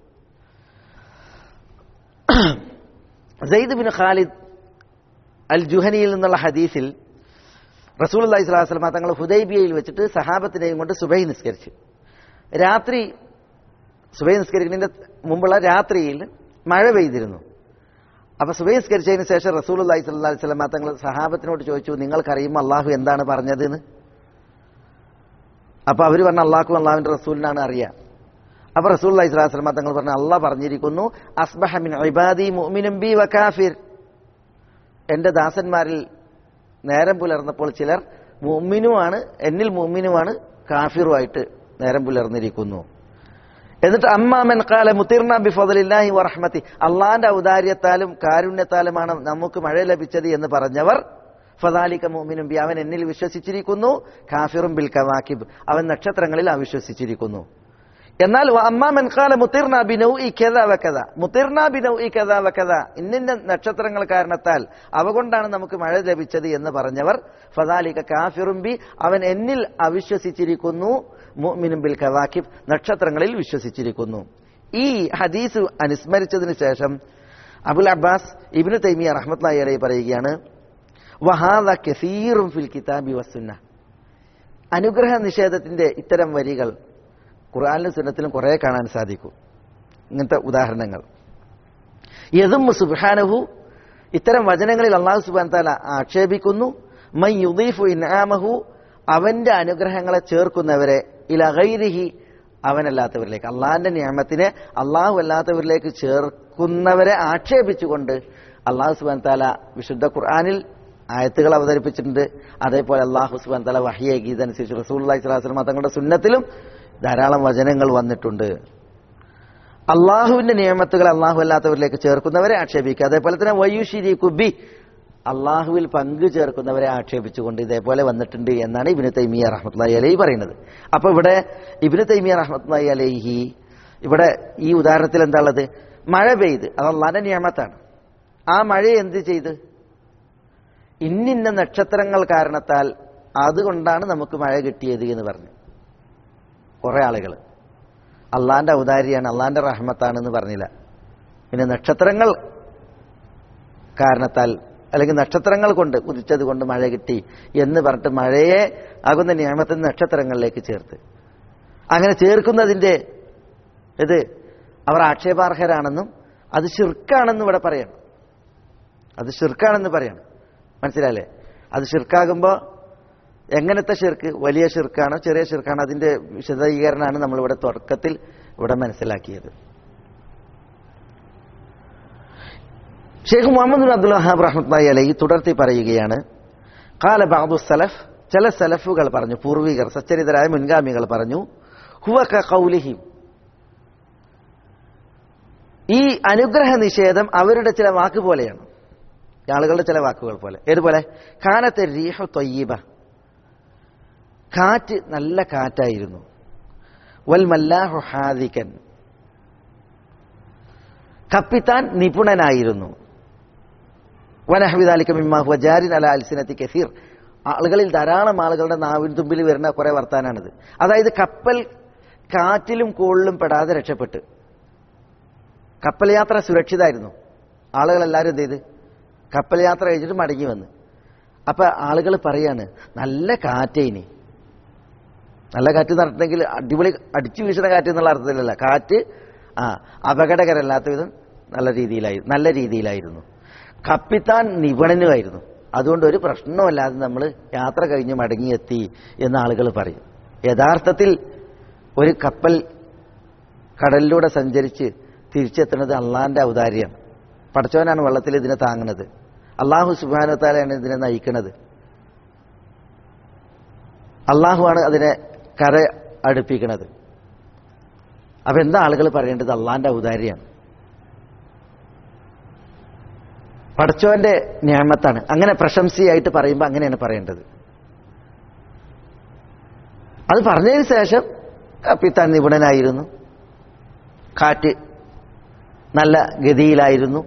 സെയ്ദ് ബിൻ ഖാലിദ് അൽ ജുഹനിയിൽ നിന്നുള്ള ഹദീസിൽ റസൂൽ അള്ളഹി സ്വലാസ്ലമ തങ്ങൾ ഹുദൈബിയയിൽ വെച്ചിട്ട് സഹാബത്തിനെയും കൊണ്ട് സുബൈ നിസ്കരിച്ചു രാത്രി സുബൈ നിസ്കരിക്കുന്നതിന്റെ മുമ്പുള്ള രാത്രിയിൽ മഴ പെയ്തിരുന്നു അപ്പൊ സുബൈ നിസ്കരിച്ചതിന് ശേഷം റസൂൽ അള്ളഹി സ്വല്ലാ സ്വലമ തങ്ങൾ സഹാബത്തിനോട് ചോദിച്ചു നിങ്ങൾക്കറിയുമ്പോൾ അള്ളാഹു എന്താണ് പറഞ്ഞതെന്ന് അപ്പൊ അവർ പറഞ്ഞ അള്ളാഹു അള്ളാഹുവിന്റെ റസൂലിനാണ് അറിയാം അപ്പൊ റസൂൽ അള്ളഹി സ്വലാഹു സ്വലമ തങ്ങൾ പറഞ്ഞു അള്ളാഹ് പറഞ്ഞിരിക്കുന്നു അസ്ബഹമിൻ ഇബാദി മുഅ്മിനും ബി വകാഫിർ എന്റെ ദാസന്മാരിൽ നേരം പുലർന്നപ്പോൾ ചിലർ മുമ്മിനുമാണ് എന്നിൽ മുമ്മിനുമാണ് കാഫിറുമായിട്ട് നേരം പുലർന്നിരിക്കുന്നു എന്നിട്ട് അമ്മാമൻ കാല മുത്തിർന ബി ഫضലില്ലാഹി വറഹ്മത്തി അള്ളാന്റെ ഔദാര്യത്താലും കാരുണ്യത്താലുമാണ് നമുക്ക് മഴ ലഭിച്ചത് എന്ന് പറഞ്ഞവർ ഫദാലിക മുഅ്മിനും ബി അവൻ എന്നിൽ വിശ്വസിച്ചിരിക്കുന്നു കാഫിറും ബിൽ കവാക്കിബ് അവൻ നക്ഷത്രങ്ങളിൽ അവിശ്വസിച്ചിരിക്കുന്നു എന്നാൽ അമ്മാമൻ കാല മുത്തിർന ബിനൗ ഇ കഥ വക്കഥ മുത്തിർന ബിനൗ ഇ കഥ വക്കഥ ഇന്നിന്റെ നക്ഷത്രങ്ങൾ കാരണത്താൽ അവ കൊണ്ടാണ് നമുക്ക് മഴ ലഭിച്ചത് എന്ന് പറഞ്ഞവർ ഫദാലിക കാഫിറും ബി അവൻ എന്നിൽ അവിശ്വസിച്ചിരിക്കുന്നു മുഅ്മിനും ബിൽ കവാക്കിബ് നക്ഷത്രങ്ങളിൽ വിശ്വസിച്ചിരിക്കുന്നു ഈ ഹദീസ് അനുസ്മരിച്ചതിന് ശേഷം അബുൽ അബ്ബാസ് ഇബ്നു തൈമിയ റഹ്മത്ലാഹി അലൈഹി പറയുകയാണ് വഹാദ കസീറും ഫിൽ കിതാബി വസുന്ന അനുഗ്രഹ നിഷേധത്തിന്റെ ഇത്തരം വരികൾ ഖുർആാനിലും സുന്നത്തിലും കുറെ കാണാൻ സാധിക്കും ഇങ്ങനത്തെ ഉദാഹരണങ്ങൾ യതും സുബാനഹു ഇത്തരം വചനങ്ങളിൽ അള്ളാഹു സുബാൻ താല ആക്ഷേപിക്കുന്നു മൈ യുദീഫു ഇനാമഹു അവന്റെ അനുഗ്രഹങ്ങളെ ചേർക്കുന്നവരെ ഇല ഗൈരിഹി അവനല്ലാത്തവരിലേക്ക് അള്ളാഹിന്റെ നിയമത്തിനെ അള്ളാഹു അല്ലാത്തവരിലേക്ക് ചേർക്കുന്നവരെ ആക്ഷേപിച്ചുകൊണ്ട് അള്ളാഹു സുബാൻ താല വിശുദ്ധ ഖുർആാനിൽ ആയത്തുകൾ അവതരിപ്പിച്ചിട്ടുണ്ട് അതേപോലെ അള്ളാഹു സുബാൻ താല വഹിയ ഗീത അനുസരിച്ച് റസൂൽ അള്ളഹി സ്വലാസ്ലം തങ്ങളുടെ സുന്നത്തിലും ധാരാളം വചനങ്ങൾ വന്നിട്ടുണ്ട് അള്ളാഹുവിന്റെ നിയമത്തുകൾ അള്ളാഹു അല്ലാത്തവരിലേക്ക് ചേർക്കുന്നവരെ ആക്ഷേപിക്കുക അതേപോലെ തന്നെ വയുഷിരി കുബി അള്ളാഹുവിൽ പങ്കു ചേർക്കുന്നവരെ ആക്ഷേപിച്ചുകൊണ്ട് ഇതേപോലെ വന്നിട്ടുണ്ട് എന്നാണ് ഇബിന് തൈമിയ റഹ്മത്ലായി അലൈഹി പറയുന്നത് അപ്പൊ ഇവിടെ ഇബിന് തൈമിയ റഹ്മത്ലായി അലൈഹി ഇവിടെ ഈ ഉദാഹരണത്തിൽ എന്താ ഉള്ളത് മഴ പെയ്ത് അത് അള്ളാന്റെ നിയമത്താണ് ആ മഴ എന്ത് ചെയ്ത് ഇന്നിന്ന നക്ഷത്രങ്ങൾ കാരണത്താൽ അതുകൊണ്ടാണ് നമുക്ക് മഴ കിട്ടിയത് എന്ന് പറഞ്ഞു കുറെ ആളുകൾ അള്ളാന്റെ ഔദാരിയാണ് അള്ളാന്റെ റഹ്മത്താണെന്ന് പറഞ്ഞില്ല പിന്നെ നക്ഷത്രങ്ങൾ കാരണത്താൽ അല്ലെങ്കിൽ നക്ഷത്രങ്ങൾ കൊണ്ട് ഉദിച്ചത് കൊണ്ട് മഴ കിട്ടി എന്ന് പറഞ്ഞിട്ട് മഴയെ ആകുന്ന നിയമത്തിന് നക്ഷത്രങ്ങളിലേക്ക് ചേർത്ത് അങ്ങനെ ചേർക്കുന്നതിന്റെ ഇത് അവർ ആക്ഷേപാർഹരാണെന്നും അത് ഷിർക്കാണെന്നും ഇവിടെ പറയണം അത് ഷിർക്കാണെന്ന് പറയണം മനസ്സിലായില്ലേ അത് ഷിർക്കാകുമ്പോൾ എങ്ങനത്തെ ഷിർക്ക് വലിയ ഷിർക്കാണോ ചെറിയ ഷിർക്കാണോ അതിന്റെ വിശദീകരണമാണ് നമ്മളിവിടെ തുടക്കത്തിൽ ഇവിടെ മനസ്സിലാക്കിയത് Sheikh Muhammad bin Abdul Wahhab റഹ്മത്ലായി അലൈഹി തുടർത്തി പറയുകയാണ് കാല ബാദു സലഫ് ചില സലഫുകൾ പറഞ്ഞു പൂർവികർ സച്ചരിതരായ മുൻഗാമികൾ പറഞ്ഞു ഹുവക കൗലിഹിം ഈ അനുഗ്രഹ നിഷേധം അവരുടെ ചില വാക്ക് പോലെയാണ് ആളുകളുടെ ചില വാക്കുകൾ പോലെ ഏതുപോലെ കാനത്തെ റീഹു തൊയ്യബ കാറ്റ് നല്ല കാറ്റായിരുന്നു വൽ മല്ലാഹു ഹാദിക്കൻ കപ്പിത്താൻ നിപുണനായിരുന്നു വനഹവിദാലിക്ക മിമ്മാഹു ജാരിൻ അല അൽസിനത്തി കസീർ ആളുകളിൽ ധാരാളം ആളുകളുടെ നാവിൻ തുമ്പിൽ വരുന്ന കുറെ വർത്താനാണിത് അതായത് കപ്പൽ കാറ്റിലും കോളിലും പെടാതെ രക്ഷപ്പെട്ട് കപ്പൽ യാത്ര സുരക്ഷിതമായിരുന്നു ആളുകൾ എല്ലാവരും എന്ത് ചെയ്ത് കപ്പൽ യാത്ര കഴിഞ്ഞിട്ട് മടങ്ങി വന്ന് അപ്പൊ ആളുകൾ പറയാണ് നല്ല കാറ്റേനി നല്ല കാറ്റ് എന്ന് പറഞ്ഞിട്ടുണ്ടെങ്കിൽ അടിപൊളി അടിച്ചു വീശുന്ന കാറ്റ് എന്നുള്ള അർത്ഥത്തിലല്ല കാറ്റ് ആ അപകടകരമല്ലാത്ത വിധം നല്ല രീതിയിലായി നല്ല രീതിയിലായിരുന്നു കപ്പിത്താൻ നിപുണനുമായിരുന്നു അതുകൊണ്ട് ഒരു പ്രശ്നമല്ലാതെ നമ്മൾ യാത്ര കഴിഞ്ഞ് മടങ്ങിയെത്തി എന്ന് ആളുകൾ പറയും യഥാർത്ഥത്തിൽ ഒരു കപ്പൽ കടലിലൂടെ സഞ്ചരിച്ച് തിരിച്ചെത്തുന്നത് അള്ളാന്റെ ഔദാര്യമാണ് പഠിച്ചവനാണ് വെള്ളത്തിൽ ഇതിനെ താങ്ങുന്നത് അള്ളാഹു സുബാനത്താലാണ് ഇതിനെ നയിക്കുന്നത് അള്ളാഹുവാണ് അതിനെ കര അടുപ്പിക്കുന്നത് അപ്പൊ എന്താ ആളുകൾ പറയേണ്ടത് അള്ളാന്റെ ഔദാര്യമാണ് പഠിച്ചവന്റെ ഞാമത്താണ് അങ്ങനെ പ്രശംസയായിട്ട് പറയുമ്പോൾ അങ്ങനെയാണ് പറയേണ്ടത് അത് പറഞ്ഞതിന് ശേഷം കപ്പിത്താൻ നിപുണനായിരുന്നു കാറ്റ് നല്ല ഗതിയിലായിരുന്നു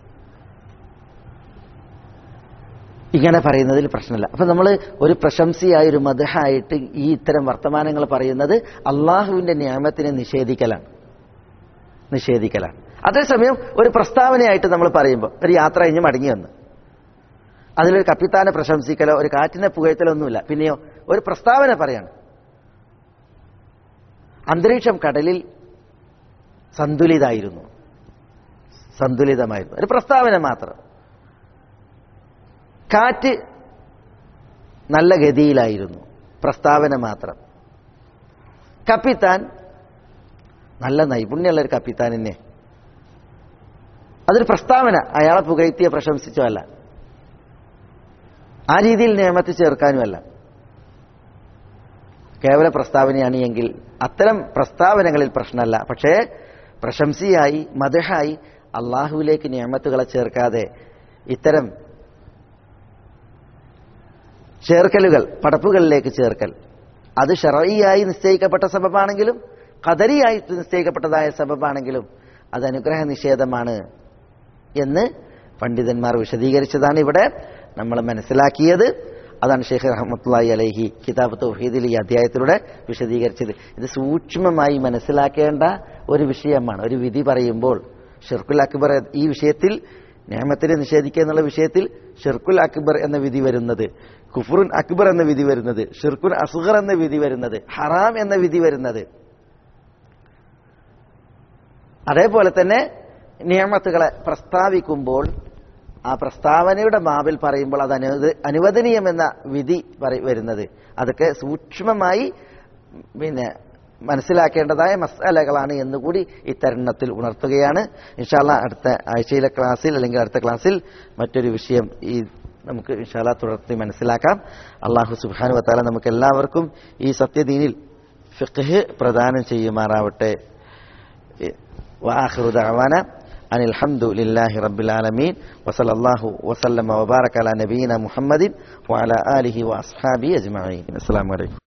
ഇങ്ങനെ പറയുന്നതിൽ പ്രശ്നമില്ല അപ്പൊ നമ്മൾ ഒരു പ്രശംസയായ ഒരു മതഹായിട്ട് ഈ ഇത്തരം വർത്തമാനങ്ങൾ പറയുന്നത് അള്ളാഹുവിന്റെ നിയമത്തിനെ നിഷേധിക്കലാണ് നിഷേധിക്കലാണ് അതേസമയം ഒരു പ്രസ്താവനയായിട്ട് നമ്മൾ പറയുമ്പോൾ ഒരു യാത്ര കഴിഞ്ഞ് മടങ്ങി വന്ന് അതിലൊരു കപ്പിത്താനെ പ്രശംസിക്കലോ ഒരു കാറ്റിനെ പുകഴ്ത്തലോ ഒന്നുമില്ല പിന്നെയോ ഒരു പ്രസ്താവന പറയാണ് അന്തരീക്ഷം കടലിൽ സന്തുലിതായിരുന്നു സന്തുലിതമായിരുന്നു ഒരു പ്രസ്താവന മാത്രം കാറ്റ് നല്ല ഗതിയിലായിരുന്നു പ്രസ്താവന മാത്രം കപ്പിത്താൻ നല്ല നൈപുണ്യമുള്ള ഒരു കപ്പിത്താനിനെ അതൊരു പ്രസ്താവന അയാളെ പുകഴ്ത്തിയ പ്രശംസിച്ചോ അല്ല ആ രീതിയിൽ നിയമത്തിൽ ചേർക്കാനുമല്ല കേവല പ്രസ്താവനയാണ് എങ്കിൽ അത്തരം പ്രസ്താവനകളിൽ പ്രശ്നമല്ല പക്ഷേ പ്രശംസയായി മതഹായി അള്ളാഹുവിലേക്ക് നിയമത്തുകളെ ചേർക്കാതെ ഇത്തരം ചേർക്കലുകൾ പടപ്പുകളിലേക്ക് ചേർക്കൽ അത് ഷറയിയായി നിശ്ചയിക്കപ്പെട്ട സബബാണെങ്കിലും കദരിയായി നിശ്ചയിക്കപ്പെട്ടതായ സബബാണെങ്കിലും അത് അനുഗ്രഹ നിഷേധമാണ് എന്ന് പണ്ഡിതന്മാർ വിശദീകരിച്ചതാണ് ഇവിടെ നമ്മൾ മനസ്സിലാക്കിയത് അതാണ് ഷെയ്ഖ് റഹ്മത്തുള്ളി അലൈഹി കിതാബ് തൗഹീദിൽ ഈ അധ്യായത്തിലൂടെ വിശദീകരിച്ചത് ഇത് സൂക്ഷ്മമായി മനസ്സിലാക്കേണ്ട ഒരു വിഷയമാണ് ഒരു വിധി പറയുമ്പോൾ ഷിർക്കുൽ അക്ബർ ഈ വിഷയത്തിൽ നിയമത്തിനെ നിഷേധിക്കുക എന്നുള്ള വിഷയത്തിൽ ഷിർക്കുൽ അക്ബർ എന്ന വിധി വരുന്നത് കുഫറുൻ അക്ബർ എന്ന വിധി വരുന്നത് ഷിർക്കുൻ അസുഗർ എന്ന വിധി വരുന്നത് ഹറാം എന്ന വിധി വരുന്നത് അതേപോലെ തന്നെ നിയമത്തുകളെ പ്രസ്താവിക്കുമ്പോൾ ആ പ്രസ്താവനയുടെ മാവിൽ പറയുമ്പോൾ അത് അനുവദ അനുവദനീയമെന്ന വിധി പറ- വരുന്നത് അതൊക്കെ സൂക്ഷ്മമായി പിന്നെ മനസ്സിലാക്കേണ്ടതായ മസാലകളാണ് എന്നുകൂടി ഈ തരുണത്തിൽ ഉണർത്തുകയാണ് ഇൻഷാല്ല അടുത്ത ആഴ്ചയിലെ ക്ലാസ്സിൽ അല്ലെങ്കിൽ അടുത്ത ക്ലാസ്സിൽ മറ്റൊരു വിഷയം ഈ നമുക്ക് ഇൻഷാല്ല തുടർത്തി മനസ്സിലാക്കാം അള്ളാഹു സുബാനു വത്താല നമുക്ക് എല്ലാവർക്കും ഈ സത്യദീനിൽ ഫിഖ് പ്രദാനം ചെയ്യുമാറാവട്ടെ وآخر دعوانا أن الحمد لله رب العالمين وصلى الله وسلم وبارك على نبينا محمد وعلى آله وأصحابه أجمعين السلام عليكم